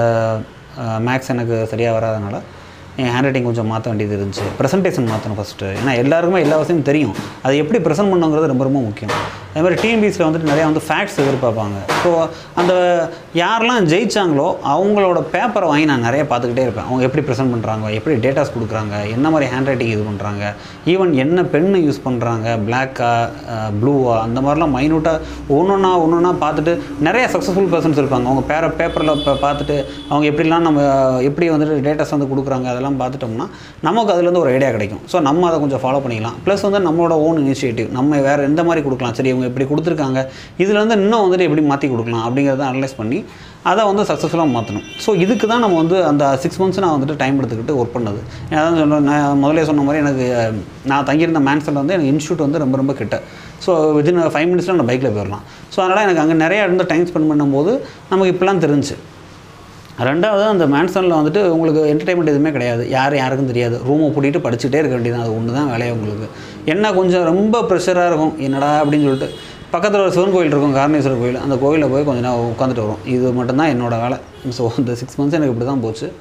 மேக்ஸ் எனக்கு சரியாக வராதனால என் ஹேண்ட் ரைட்டிங் கொஞ்சம் மாற்ற வேண்டியது இருந்துச்சு ப்ரெசன்டேஷன் மாற்றணும் ஃபஸ்ட்டு ஏன்னா எல்லாருக்குமே எல்லா விஷயமும் தெரியும் அது எப்படி ப்ரெசென்ட் பண்ணுங்கிறது ரொம்ப ரொம்ப முக்கியம் அதே மாதிரி டிஎன்பிஎஸ்சியில் வந்துட்டு நிறையா வந்து ஃபேக்ட்ஸ் எதிர்பார்ப்பாங்க ஸோ அந்த யாரெல்லாம் ஜெயிச்சாங்களோ அவங்களோட பேப்பரை வாங்கி நான் நிறைய பார்த்துக்கிட்டே இருப்பேன் அவங்க எப்படி ப்ரெசென்ட் பண்ணுறாங்க எப்படி டேட்டாஸ் கொடுக்குறாங்க என்ன மாதிரி ஹேண்ட் ரைட்டிங் இது பண்ணுறாங்க ஈவன் என்ன பென்னு யூஸ் பண்ணுறாங்க பிளாக்கா ப்ளூவா அந்த மாதிரிலாம் மைனூட்டாக ஒன்று ஒன்றா ஒன்று ஒன்றா பார்த்துட்டு நிறைய சக்ஸஸ்ஃபுல் பர்சன்ஸ் இருப்பாங்க அவங்க பேர பேப்பரில் இப்போ பார்த்துட்டு அவங்க எப்படிலாம் நம்ம எப்படி வந்துட்டு டேட்டாஸ் வந்து கொடுக்குறாங்க அதெல்லாம் பார்த்துட்டோம்னா நமக்கு அதுலேருந்து ஒரு ஐடியா கிடைக்கும் ஸோ நம்ம அதை கொஞ்சம் ஃபாலோ பண்ணிக்கலாம் ப்ளஸ் வந்து நம்மளோட ஓன் இனிஷியேட்டிவ் நம்ம வேறு எந்த மாதிரி கொடுக்கலாம் சரி இவங்க இப்படி கொடுத்துருக்காங்க இதில் வந்து இன்னும் வந்துட்டு எப்படி மாற்றி கொடுக்கலாம் அப்படிங்கிறத அனலைஸ் பண்ணி அதை வந்து சக்ஸஸ்ஃபுல்லாக மாற்றணும் ஸோ இதுக்கு தான் நம்ம வந்து அந்த சிக்ஸ் மந்த்ஸ் நான் வந்துட்டு டைம் எடுத்துக்கிட்டு ஒர்க் பண்ணது அதான் சொன்ன நான் முதல்ல சொன்ன மாதிரி எனக்கு அஹ், நான் தங்கியிருந்த மேன்ஸில் வந்து எனக்கு இன்ஸ்டியூட் வந்து ரொம்ப ரொம்ப கிட்ட ஸோ வித்தின் ஃபைவ் மினிட்ஸில் நான் பைக்கில் போயிடலாம் ஸோ அதனால் எனக்கு அங்கே நிறையா இருந்து டைம் ஸ்பெண்ட் பண்ணும்போது நமக்கு இப்படிலாம் தெரிஞ்சு ரெண்டாவது அந்த மேன்சனில் வந்துட்டு உங்களுக்கு என்டர்டைன்மெண்ட் எதுவுமே கிடையாது யார் யாருக்கும் தெரியாது ரூமை பூட்டிட்டு படிச்சுட்டே இருக்க வேண்டியது அது ஒன்று தான் வேலையை உங்களுக்கு என்ன கொஞ்சம் ரொம்ப ப்ரெஷராக இருக்கும் என்னடா அப்படின்னு சொல்லிட்டு பக்கத்தில் ஒரு சிவன் கோயில் இருக்கும் காரணேஸ்வரர் கோயில் அந்த கோயிலில் போய் கொஞ்ச நேரம் உட்காந்துட்டு வரும் இது மட்டும்தான் என்னோட வேலை ஸோ இந்த சிக்ஸ் மந்த்ஸ் எனக்கு இப்படி தான் போச்சு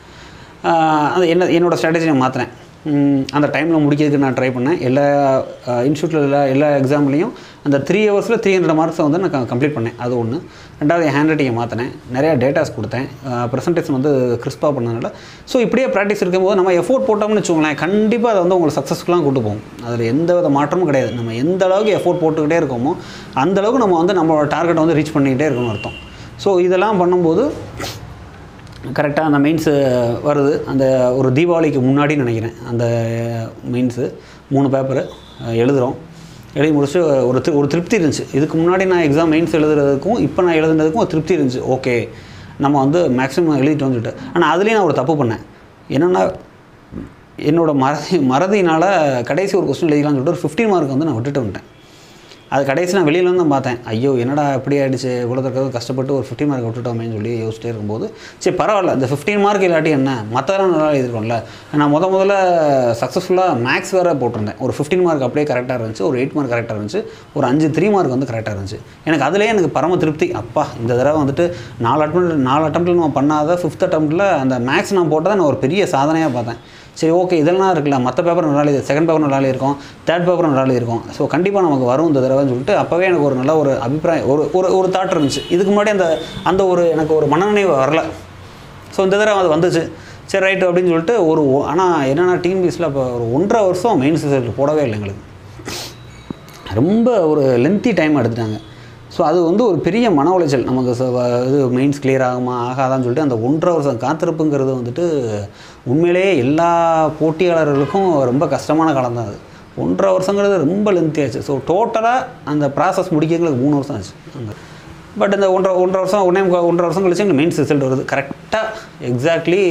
ஆஹ் அது என்ன என்னோடய ஸ்ட்ராட்டஜி நான் மாற்றினேன் அந்த டைமில் முடிக்கிறதுக்கு நான் ட்ரை பண்ணேன் எல்லா இன்ஸ்டியூட்டில் எல்லா எல்லா எக்ஸாம்லேயும் அந்த த்ரீ ஹவர்ஸில் த்ரீ ஹண்ட்ரட் மார்க்ஸை வந்து நான் கம்ப்ளீட் பண்ணேன் அது ஒன்று ரெண்டாவது என் ஹேண்ட் ரைட்டிங்கை மாற்றினேன் நிறையா டேட்டாஸ் கொடுத்தேன் ப்ரெசன்டேஷன் வந்து கிறிஸ்பாக பண்ணதுனால ஸோ இப்படியே ப்ராக்டிஸ் இருக்கும்போது நம்ம எஃபோர்ட் போட்டோம்னு வச்சுக்கோங்களேன் கண்டிப்பாக அதை வந்து உங்களுக்கு சக்ஸஸ்ஃபுல்லாக கூட்டு போகும் அதில் எந்த வித மாற்றமும் கிடையாது நம்ம எந்த அளவுக்கு எஃபோர்ட் போட்டுக்கிட்டே இருக்கோமோ அந்த அளவுக்கு நம்ம வந்து நம்மளோட டார்கெட்டை வந்து ரீச் பண்ணிக்கிட்டே இருக்கணும்னு அர்த்தம் ஸோ இதெல்லாம் பண்ணும்போது கரெக்டாக அந்த மெயின்ஸு வருது அந்த ஒரு தீபாவளிக்கு முன்னாடி நினைக்கிறேன் அந்த மெயின்ஸு மூணு பேப்பரு எழுதுகிறோம் எழுதி முடிச்சு ஒரு தி- ஒரு திருப்தி இருந்துச்சு இதுக்கு முன்னாடி நான் எக்ஸாம் மெயின்ஸ் எழுதுறதுக்கும் இப்போ நான் எழுதுனதுக்கும் ஒரு திருப்தி இருந்துச்சு ஓகே நம்ம வந்து மேக்ஸிமம் எழுதிட்டு வந்துட்டு ஆனால் அதுலேயும் நான் ஒரு தப்பு பண்ணேன் என்னென்னா என்னோட மறதி மறதினால் கடைசி ஒரு கொஸ்டின் எழுதிக்கலாம்னு சொல்லிட்டு ஒரு ஃபிஃப்டின் மார்க் வந்து நான் விட்டுட்டு வந்துட்டேன் அது கடைசி நான் வெளியில வந்து தான் பார்த்தேன் ஐயோ என்னடா இப்படி ஆயிடுச்சு இவ்வளோ தடவை கஷ்டப்பட்டு ஒரு ஃபிஃப்டின் மார்க் விட்டுட்டோமேன்னு சொல்லி யோசிச்சிட்டே இருக்கும்போது சரி பரவாயில்ல இந்த ஃபிஃப்டீன் மார்க் இல்லாட்டி என்ன மற்றதெல்லாம் நல்லா எழுதிருக்கோம்ல நான் முத முதல்ல சக்ஸஸ்ஃபுல்லாக மேக்ஸ் வேறு போட்டிருந்தேன் ஒரு ஃபிஃப்டின் மார்க் அப்படியே கரெக்டாக இருந்துச்சு ஒரு எயிட் மார்க் கரெக்டாக இருந்துச்சு ஒரு அஞ்சு த்ரீ மார்க் வந்து கரெக்டாக இருந்துச்சு எனக்கு அதுலேயே எனக்கு பரம திருப்தி அப்பா இந்த தடவை வந்துட்டு நாலு அட்டம் நாலு அட்டம்ப்டில் நம்ம பண்ணாத ஃபிஃப்த் அட்டம்ப்டில் அந்த மேக்ஸ் நான் போட்டதை நான் ஒரு பெரிய சாதனையாக பார்த்தேன் சரி ஓகே இதெல்லாம் இருக்குல்ல மற்ற பேப்பர் நல்லா எழுதி செகண்ட் பேப்பர் நல்லா இருக்கும் தேர்ட் பேப்பர் நல்லா எழுதிருக்கும் ஸோ கண்டிப்பாக நமக்கு வரும் இந்த தடவைன்னு சொல்லிட்டு அப்போவே எனக்கு ஒரு நல்ல ஒரு அபிப்பிராயம் ஒரு ஒரு ஒரு தாட் இருந்துச்சு இதுக்கு முன்னாடி அந்த அந்த ஒரு எனக்கு ஒரு மனநினைவு வரல ஸோ இந்த தடவை அது வந்துச்சு சரி ரைட்டு அப்படின்னு சொல்லிட்டு ஒரு ஆனால் என்னென்னா டீம் பீஸில் இப்போ ஒரு ஒன்றரை வருஷம் மெயின் ரிசல்ட் போடவே இல்லை எங்களுக்கு ரொம்ப ஒரு லென்த்தி டைம் எடுத்துட்டாங்க ஸோ அது வந்து ஒரு பெரிய மன உளைச்சல் நமக்கு ச- வ- இது மெயின்ஸ் கிளியர் ஆகுமா ஆகாதான்னு சொல்லிட்டு அந்த ஒன்றரை வருஷம் காத்திருப்புங்கிறது வந்துட்டு உண்மையிலேயே எல்லா போட்டியாளர்களுக்கும் ரொம்ப கஷ்டமான காலம் தான் அது ஒன்றரை வருஷங்கிறது ரொம்ப லென்த்தி ஆச்சு ஸோ டோட்டலாக அந்த ப்ராசஸ் முடிக்கிறதுக்கு மூணு வருஷம் ஆச்சு அந்த பட் இந்த ஒன்றரை ஒன்றரை வருஷம் ஒன்றே முக்கால் ஒன்றரை வருஷம் கழிச்சு எங்களுக்கு மெயின்ஸ் ரிசல்ட் வருது கரெக்டாக exactly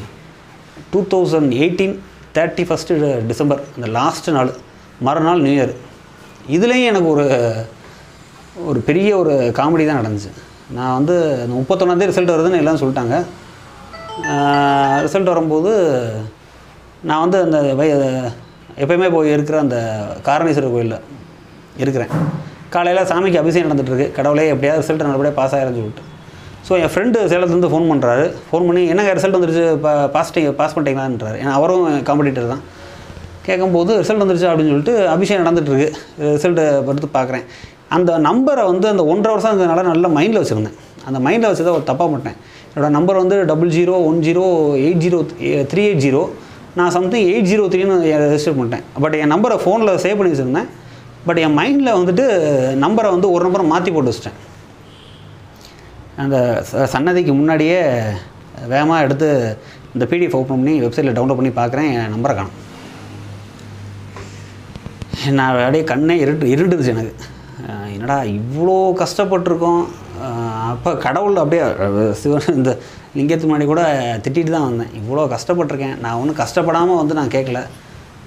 two thousand eighteen thirty first December அந்த லாஸ்ட் நாள் மறுநாள் நியூ இயர் இதுலேயும் எனக்கு ஒரு ஒரு பெரிய ஒரு காமெடி தான் நடந்துச்சு நான் வந்து அந்த முப்பத்தொன்னாந்தேதி ரிசல்ட் வருதுன்னு எல்லாம் சொல்லிட்டாங்க ரிசல்ட் வரும்போது நான் வந்து அந்த வய எப்பயுமே போய் இருக்கிற அந்த காரணேஸ்வரர் கோயிலில் இருக்கிறேன் காலையில் சாமிக்கு அபிஷேகம் நடந்துட்டுருக்கு கடவுளே எப்படியாவது ரிசல்ட் நல்லபடியாக பாஸ் ஆயிருன்னு சொல்லிட்டு ஸோ என் ஃப்ரெண்டு சேலத்துலேருந்து ஃபோன் பண்ணுறாரு ஃபோன் பண்ணி என்னங்க ரிசல்ட் வந்துருச்சு பா பாஸ்டிங் பாஸ் பண்ணிட்டீங்களான்றாரு ஏன்னா அவரும் காம்படிட்டர் தான் கேட்கும்போது ரிசல்ட் வந்துருச்சு அப்படின்னு சொல்லிட்டு அபிஷேகம் நடந்துட்டுருக்கு ரிசல்ட்டை படுத்து பார்க்குறேன் அந்த நம்பரை வந்து அந்த ஒன்றரை வருஷம் இருந்ததுனால நல்லா மைண்டில் வச்சுருந்தேன் அந்த மைண்டில் வச்சதை ஒரு தப்பாக பண்ணிட்டேன் என்னோடய நம்பர் வந்து double zero one zero eight zero three eight zero நான் சம்திங் எயிட் ஜீரோ த்ரீன்னு ரெஜிஸ்டர் பண்ணிட்டேன் பட் என் நம்பரை ஃபோனில் சேவ் பண்ணி வச்சுருந்தேன் பட் என் மைண்டில் வந்துட்டு நம்பரை வந்து ஒரு நம்பரை மாற்றி போட்டு வச்சிட்டேன் அந்த ச- சன்னதிக்கு முன்னாடியே வேகமாக எடுத்து இந்த பிடிஎஃப் ஓப்பன் பண்ணி வெப்சைட்டில் டவுன்லோட் பண்ணி பார்க்குறேன் என் நம்பரை காணும் நான் அப்படியே கண்ணே இருட்டு இருண்டுச்சு எனக்கு அஹ் என்னடா இவ்வளோ கஷ்டப்பட்டிருக்கோம் அப்போ கடவுள் அப்படியே அஹ் சிவன் இந்த லிங்கத்துக்கு முன்னாடி கூட திட்டிட்டு தான் வந்தேன் இவ்வளோ கஷ்டப்பட்டிருக்கேன் நான் ஒன்றும் கஷ்டப்படாமல் வந்து நான் கேட்கல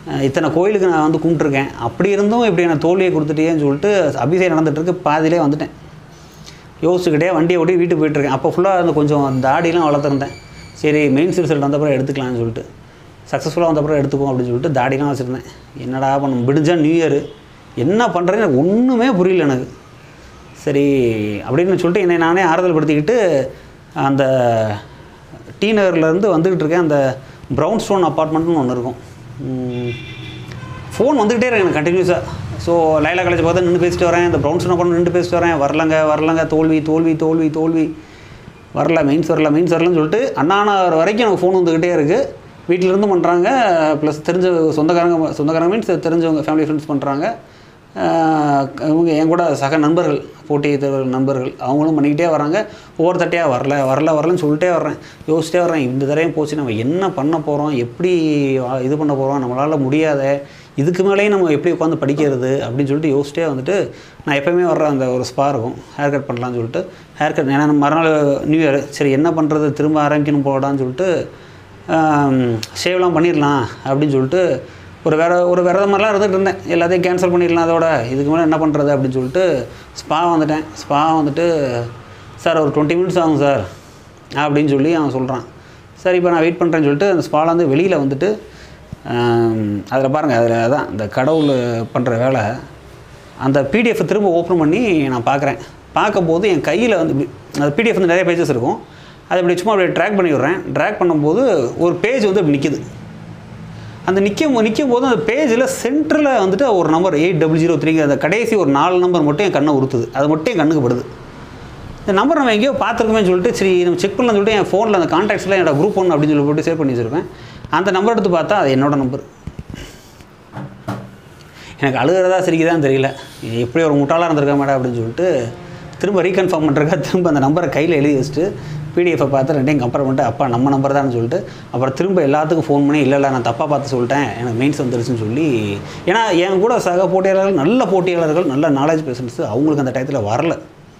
அஹ் இத்தனை கோயிலுக்கு நான் வந்து கும்பிட்ருக்கேன் அப்படி இருந்தும் இப்படி எனக்கு தோல்வியை கொடுத்துட்டேன்னு சொல்லிட்டு அபிஷேகம் நடந்துட்டுருக்கு பாதியிலே வந்துட்டேன் யோசிச்சுக்கிட்டே வண்டியை ஓட்டி வீட்டுக்கு போயிட்டுருக்கேன் அப்போ ஃபுல்லாக அந்த கொஞ்சம் தாடிலாம் வளர்த்துருந்தேன் சரி மெயின்ஸ் ரிசல்ட் வந்தப்பறம் எடுத்துக்கலாம்னு சொல்லிட்டு சக்ஸஸ்ஃபுல்லாக வந்தப்பறம் எடுத்துக்குவோம் அப்படின்னு சொல்லிட்டு தாடிலாம் வச்சுருந்தேன் என்னடா பண்ண விடிஞ்சா நியூ இயர் என்ன பண்ணுறேன்னு எனக்கு ஒன்றுமே புரியல எனக்கு சரி அப்படின்னு சொல்லிட்டு என்னை நானே ஆறுதல் படுத்திக்கிட்டு அந்த டி நகர்லேருந்து வந்துக்கிட்டு இருக்கேன் அந்த ப்ரௌன் ஸ்டோன் அப்பார்ட்மெண்ட்னு ஒன்று இருக்கும் ஃபோன் வந்துக்கிட்டே இருக்கு எனக்கு கண்டினியூஸாக ஸோ லைலா காலேஜ் பார்த்தா நின்று பேசிட்டு வரேன் இந்த ப்ரௌன் ஸ்டோன் அப்பார்ட்மெண்ட் நின்று பேசிட்டு வரேன் வரலங்க வரலங்க தோல்வி தோல்வி தோல்வி தோல்வி வரல மெயின்ஸ் வரல மெயின்ஸ் வரலன்னு சொல்லிட்டு அண்ணாநார் வரைக்கும் எனக்கு ஃபோன் வந்துக்கிட்டே இருக்குது வீட்டிலேருந்து பண்ணுறாங்க ப்ளஸ் தெரிஞ்ச சொந்தக்காரங்க சொந்தக்காரங்க மீன்ஸ் தெரிஞ்சவங்க ஃபேமிலி ஃப்ரெண்ட்ஸ் பண்ணுறாங்க இவங்க என் கூட சக நண்பர்கள் போட்டி தேர்வு நண்பர்கள் அவங்களும் பண்ணிக்கிட்டே வராங்க ஒவ்வொரு தட்டையாக வரல வரல வரலன்னு சொல்லிட்டே வர்றேன் யோசிச்சிட்டே வர்றேன் இந்த தடவையும் போச்சு நம்ம என்ன பண்ண போகிறோம் எப்படி வா- இது பண்ண போகிறோம் நம்மளால் முடியாத இதுக்கு மேலேயும் நம்ம எப்படி உட்காந்து படிக்கிறது அப்படின்னு சொல்லிட்டு யோசிச்சிட்டே வந்துட்டு நான் எப்போயுமே வர்ற அந்த ஒரு ஸ்பா இருக்கும் ஹேர் கட் பண்ணலான்னு சொல்லிட்டு ஹேர் கட் ஏன்னா மறுநாள் நியூ இயர் சரி என்ன பண்ணுறது திரும்ப ஆரம்பிக்கணும் போடான்னு சொல்லிட்டு ஷேவ்லாம் பண்ணிடலாம் அப்படின்னு சொல்லிட்டு ஒரு வேற ஒரு விரத மாதிரிலாம் இருந்துகிட்டு இருந்தேன் எல்லாத்தையும் கேன்சல் பண்ணிடலாம் அதோட இதுக்கு மேலே என்ன பண்ணுறது அப்படின்னு சொல்லிட்டு ஸ்பா வந்துட்டேன் ஸ்பா வந்துட்டு சார் ஒரு டுவெண்ட்டி மினிட்ஸ் ஆகும் சார் அப்படின்னு சொல்லி அவன் சொல்கிறான் சரி இப்போ நான் வெயிட் பண்ணுறேன்னு சொல்லிட்டு அந்த ஸ்பாலேருந்து வெளியில் வந்துட்டு அதில் பாருங்கள் அதில் அதான் இந்த கடவுள் பண்ணுற வேலை அந்த பிடிஎஃப் திரும்ப ஓப்பன் பண்ணி நான் பார்க்குறேன் பார்க்கும்போது என் கையில் வந்து இப்படி- அந்த பிடிஎஃப் வந்து நிறைய பேஜஸ் இருக்கும் அதை இப்படி சும்மா அப்படியே ட்ராக் பண்ணி விட்றேன் ட்ராக் பண்ணும்போது ஒரு பேஜ் வந்து இப்படி நிற்கிது அந்த நிற்கும் நிற்கும் போது அந்த பேஜில் சென்டரில் வந்துட்டு ஒரு நம்பர் எயிட் டபுள் ஜீரோ த்ரீங்க அந்த கடைசி ஒரு நாலு நம்பர் மட்டும் என் கண்ணை உறுத்துது அது மட்டும் என் கண்ணுக்கு படுது இந்த நம்பர் நம்ம எங்கேயோ பார்த்துருக்கோமே சொல்லிட்டு சரி நம்ம செக் பண்ணலாம்னு சொல்லிட்டு என் ஃபோனில் அந்த கான்டாக்ட்ஸில் என்னோட குரூப் ஒன்று அப்படின்னு சொல்லி போட்டு சேவ் பண்ணி வச்சிருப்பேன் அந்த நம்பர் எடுத்து பார்த்தா அது என்னோட நம்பர் எனக்கு அழுகிறதா சிரிக்குதான்னு தெரியல எப்படி ஒரு முட்டாளாக இருந்திருக்கா மேடம் அப்படின்னு சொல்லிட்டு திரும்ப ரீகன்ஃபார்ம் பண்ணுறக்கா திரும்ப அந்த நம்பரை கையில் எழுதி வச்சுட்டு பிடிஎஃபை பார்த்து ரெண்டையும் கம்பேர் பண்ணிட்டு அப்பா நம்ம நம்பர் தான் சொல்லிட்டு அப்புறம் திரும்ப எல்லாத்துக்கும் ஃபோன் பண்ணி இல்லை இல்லை நான் தப்பாக பார்த்து சொல்லிட்டேன் எனக்கு மெயின்ஸ் வந்துருச்சுன்னு சொல்லி ஏன்னா என் கூட சக போட்டியாளர்கள் நல்ல போட்டியாளர்கள் நல்ல நாலேஜ் பேசன்ஸ் அவங்களுக்கு அந்த டயத்தில் வரல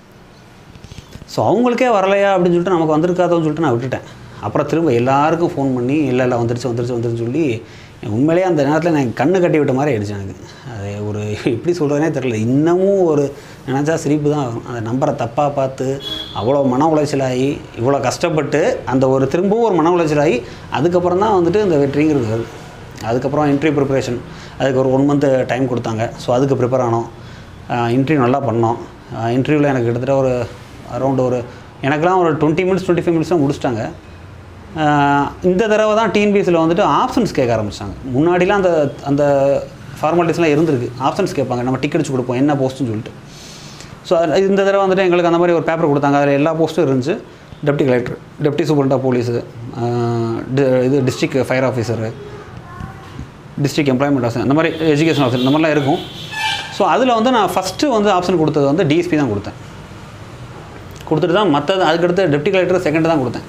ஸோ அவங்களுக்கே வரலையா அப்படின்னு சொல்லிட்டு நமக்கு வந்திருக்காதோன்னு சொல்லிட்டு நான் விட்டுட்டேன் அப்புறம் திரும்ப எல்லாருக்கும் ஃபோன் பண்ணி இல்லை இல்லை வந்துருச்சு வந்துருச்சு வந்துருச்சு சொல்லி உண்மையிலேயே அந்த நேரத்தில் நான் கண்ணு கட்டி விட்ட மாதிரி ஆயிடுச்சு எனக்கு அது ஒரு எப்படி சொல்கிறதுனே தெரியல இன்னமும் ஒரு நினச்சா சிரிப்பு தான் வரும் அந்த நம்பரை தப்பாக பார்த்து அவ்வளோ மன உளைச்சலாகி இவ்வளோ கஷ்டப்பட்டு அந்த ஒரு திரும்பவும் ஒரு மன உளைச்சலாகி அதுக்கப்புறம் தான் வந்துட்டு இந்த வெற்றிங்கிறது வருது அதுக்கப்புறம் இன்டர்வியூ ப்ரிப்பரேஷன் அதுக்கு ஒரு ஒன் மந்த்து டைம் கொடுத்தாங்க ஸோ அதுக்கு ப்ரிப்பேர் ஆனோம் இன்டர்வியூ நல்லா பண்ணோம் இன்டர்வியூவில் எனக்கு கிட்டத்தட்ட ஒரு அரௌண்ட் ஒரு எனக்கெல்லாம் ஒரு twenty minutes twenty five minutes தான் முடிச்சிட்டாங்க ஆஹ் இந்த தடவை தான் டிஎன்பிஎஸ்சியில் வந்துட்டு ஆப்ஷன்ஸ் கேட்க ஆரம்பிச்சிட்டாங்க முன்னாடிலாம் அந்த அந்த ஃபார்மாலிட்டிஸ்லாம் இருந்திருக்கு ஆப்ஷன்ஸ் கேட்பாங்க நம்ம டிக்கெட் அடிச்சு கொடுப்போம் என்ன போஸ்ட்டுன்னு சொல்லிட்டு ஸோ இந்த தடவை வந்துட்டு எங்களுக்கு அந்த மாதிரி ஒரு பேப்பர் கொடுத்தாங்க அதில் எல்லா போஸ்ட்டும் இருந்துச்சு deputy collector deputy superintendent police இது district fire officer district employment officer இந்த மாதிரி எஜுகேஷன் ஆஃபீஸர் இந்த மாதிரிலாம் இருக்கும் ஸோ அதில் வந்து நான் ஃபஸ்ட்டு வந்து ஆப்ஷன் கொடுத்தது வந்து டிஎஸ்பி தான் கொடுத்தேன் கொடுத்துட்டு தான் மற்றது அதுக்கடுத்து டெப்டி கலெக்டர் செகண்ட் தான் கொடுத்தேன்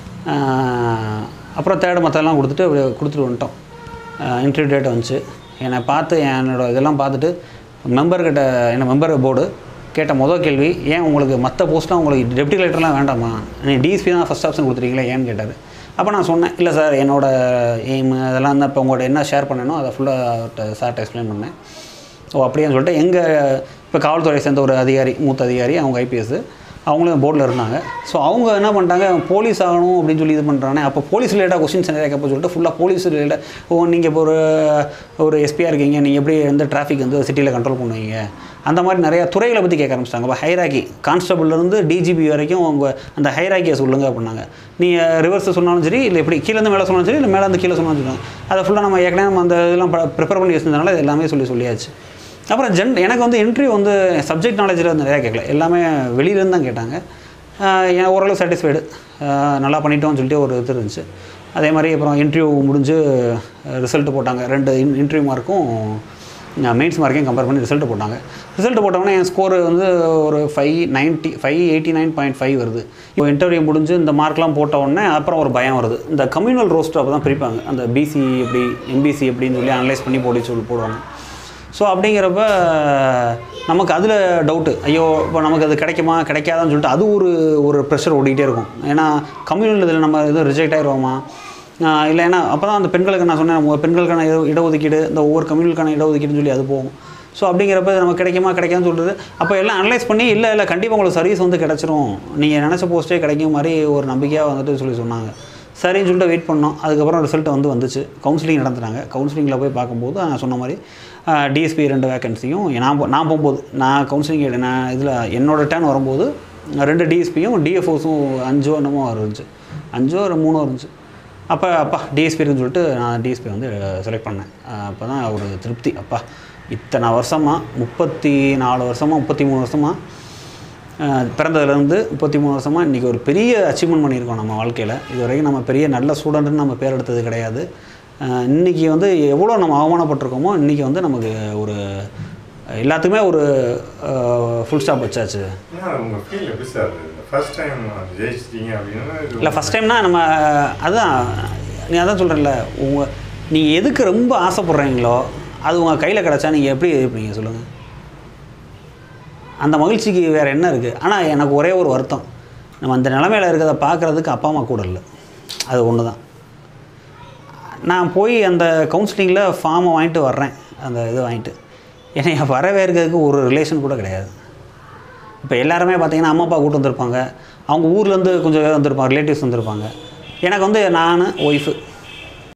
ஆஹ் அப்புறம் தேர்டு மற்றெல்லாம் கொடுத்துட்டு அப்படியே கொடுத்துட்டு வந்துட்டோம் இன்டர்வியூ டேட் வந்துச்சு என்னை பார்த்து என்னோட இதெல்லாம் பார்த்துட்டு மெம்பர்கிட்ட என்ன மெம்பர் போர்டு கேட்ட முதல் கேள்வி ஏன் உங்களுக்கு மற்ற போஸ்ட்லாம் உங்களுக்கு டெப்டி கலெக்டர்லாம் வேண்டாமா நீ டிஎஸ்பி தான் ஃபஸ்ட் ஆப்ஷன் கொடுத்துருக்கீங்களா ஏன்னு கேட்டார் அப்போ நான் சொன்னேன் இல்லை சார் என்னோட எய்ம் அதெல்லாம் தான் இப்போ உங்களோட என்ன ஷேர் பண்ணனோ அதை ஃபுல்லாக சார்ட்ட எக்ஸ்பிளைன் பண்ணேன் ஓ அப்படியான்னு சொல்லிட்டு எங்கள் இப்போ காவல்துறை சேர்ந்த ஒரு அதிகாரி மூத்த அதிகாரி அவங்க ஐபிஎஸ் அவங்களும் போர்டில் இருந்தாங்க ஸோ அவங்க என்ன பண்ணிட்டாங்க போலீஸ் ஆகணும் அப்படின்னு சொல்லி இது பண்ணுறானே அப்போ போலீஸ் ரிலேட்டாக கொஸ்டின்ஸ் நிறைய கேட்ப சொல்லிட்டு ஃபுல்லாக போலீஸ் ரிலேட்டாக ஓ நீங்கள் இப்போ ஒரு ஒரு எஸ்பியாக இருக்கீங்க நீங்கள் எப்படி எந்த டிராஃபிக் வந்து சிட்டியில் கண்ட்ரோல் பண்ணுவீங்க அந்த மாதிரி நிறைய துறைகளை பற்றி கேட்க ஆரம்பிச்சிட்டாங்க அப்போ ஹைராக்கி கான்ஸ்டபிள்லேருந்து டிஜிபி வரைக்கும் அவங்க அந்த ஹைராக்கியை சொல்லுங்க அப்படின்னாங்க நீங்கள் ரிவர்ஸ் சொன்னாலும் சரி இல்லை எப்படி கீழேருந்து மேலே சொன்னாலும் சரி இல்லை மேலேருந்து கீழே சொன்னாலும் சரி அதை ஃபுல்லாக நம்ம ஏற்கனவே நம்ம அந்த இதெல்லாம் ப்ரிப்பேர் பண்ணி வச்சிருந்தனால இது எல்லாமே சொல்லி சொல்லியாச்சு அப்புறம் ஜென் எனக்கு வந்து இன்டர்வியூ வந்து சப்ஜெக்ட் நாலேஜில் வந்து நிறையா கேட்கல எல்லாமே வெளியிலேருந்து தான் கேட்டாங்க ஆஹ் என் ஓரளவு சாட்டிஸ்ஃபைடு நல்லா பண்ணிட்டோம்னு சொல்லிட்டு ஒரு இது இருந்துச்சு அதே மாதிரி அப்புறம் இன்டர்வியூ முடிஞ்சு ரிசல்ட் போட்டாங்க ரெண்டு இன்டர்வியூ மார்க்கும் மெயின்ஸ் மார்க்கையும் கம்பேர் பண்ணி ரிசல்ட் போட்டாங்க ரிசல்ட் போட்டோன்னே என் ஸ்கோர் வந்து ஒரு five ninety five eighty nine point five வருது இப்போ இன்டர்வியூ முடிஞ்சு இந்த மார்க்லாம் போட்ட உடனே அப்புறம் ஒரு பயம் வருது இந்த கம்யூனல் ரோஸ்ட் அப்போ தான் பிரிப்பாங்க அந்த பிசி எப்படி எம்பிசி எப்படின்னு சொல்லி அனலைஸ் பண்ணி போடி சொல்லி போடுவாங்க ஸோ அப்படிங்கிறப்ப நமக்கு அதில் டவுட்டு ஐயோ இப்போ நமக்கு அது கிடைக்குமா கிடைக்காதான்னு சொல்லிட்டு அது ஒரு ஒரு ப்ரெஷர் ஓடிக்கிட்டே இருக்கும் ஏன்னா கம்யூனல் இதில் நம்ம எதுவும் ரிஜெக்ட் ஆயிடுவோமா இல்லை ஏன்னா அப்போ தான் அந்த பெண்களுக்கு நான் சொன்னேன் உங்க பெண்களுக்கான இட இடஒதுக்கீடு இந்த ஒவ்வொரு கம்யூனிட்டிக்கான இடஒதுக்கீடுன்னு சொல்லி அது போகும் ஸோ அப்படிங்கிறப்ப இது நமக்கு கிடைக்குமா கிடைக்காதுன்னு சொல்கிறது அப்போ எல்லாம் அனலைஸ் பண்ணி இல்லை இல்லை கண்டிப்பாக உங்களுக்கு சர்வீஸ் வந்து கிடச்சிரும் நீங்கள் நினச்ச போஸ்ட்டே கிடைக்கும் மாதிரி ஒரு நம்பிக்கையாக வந்துட்டு சொல்லி சொன்னாங்க சரின்னு சொல்லிட்டு வெயிட் பண்ணோம் அதுக்கப்புறம் ரிசல்ட் வந்து வந்துச்சு கவுன்சிலிங் நடத்துனாங்க கவுன்சிலிங்கில் போய் பார்க்கும்போது நான் சொன்ன மாதிரி டிஎஸ்பி ரெண்டு வேகன்சியும் நான் போ- நான் போகும்போது நான் கவுன்சிலிங் நான் இதில் என்னோட டேர்ன் வரும்போது ரெண்டு டிஎஸ்பியும் டிஎஃப்ஓஸும் அஞ்சோ என்னமோ இருந்துச்சு அஞ்சோ ஒரு மூணோ இருந்துச்சு அப்போ அப்பா டிஎஸ்பி இருக்குன்னு சொல்லிட்டு நான் டிஎஸ்பி வந்து செலக்ட் பண்ணேன் அப்போ தான் ஒரு திருப்தி அப்பா இத்தனை வருஷமாக முப்பத்தி நாலு வருஷமாக முப்பத்தி மூணு வருஷமாக பிறந்ததுலேருந்து முப்பத்தி மூணு வருஷமாக இன்றைக்கி ஒரு பெரிய அச்சீவ்மெண்ட் பண்ணியிருக்கோம் நம்ம வாழ்க்கையில் இது வரைக்கும் நம்ம பெரிய நல்ல ஸ்டூடெண்ட்னு நம்ம பேர் எடுத்தது கிடையாது அஹ் இன்னைக்கு வந்து எவ்வளோ நம்ம அவமானப்பட்டிருக்கோமோ இன்றைக்கி வந்து நமக்கு ஒரு எல்லாத்துக்குமே ஒரு ஃபுல் ஸ்டாப் வச்சாச்சு ஏன்னா உங்கள் ஃபீல் எப்படி சார் ஃபர்ஸ்ட் டைம் ஜெயிச்சிட்டீங்க அப்படின்னா இது இல்லை ஃபஸ்ட் டைம்னா நம்ம அதுதான் நீ அதான் சொல்கிறேன்ல உங்கள் நீங்கள் எதுக்கு ரொம்ப ஆசைப்படுறீங்களோ அது உங்கள் கையில் கிடச்சா நீங்கள் எப்படி இருப்பீங்க சொல்லுங்கள் அந்த மகிழ்ச்சிக்கு வேறு என்ன இருக்குது ஆனால் எனக்கு ஒரே ஒரு வருத்தம் நம்ம அந்த நிலமையில இருக்கிறத பார்க்குறதுக்கு அப்பா அம்மா கூட இல்லை அது ஒன்று தான் நான் போய் அந்த கவுன்சிலிங்கில் ஃபார்மை வாங்கிட்டு வர்றேன் அந்த இது வாங்கிட்டு என்னை வரவேற்கிறதுக்கு ஒரு ரிலேஷன் கூட கிடையாது இப்போ எல்லாருமே பார்த்தீங்கன்னா அம்மா அப்பா கூட்டு வந்திருப்பாங்க அவங்க ஊர்லேருந்து கொஞ்சம் பேர் வந்திருப்பாங்க ரிலேட்டிவ்ஸ் வந்திருப்பாங்க எனக்கு வந்து நான் ஒய்ஃபு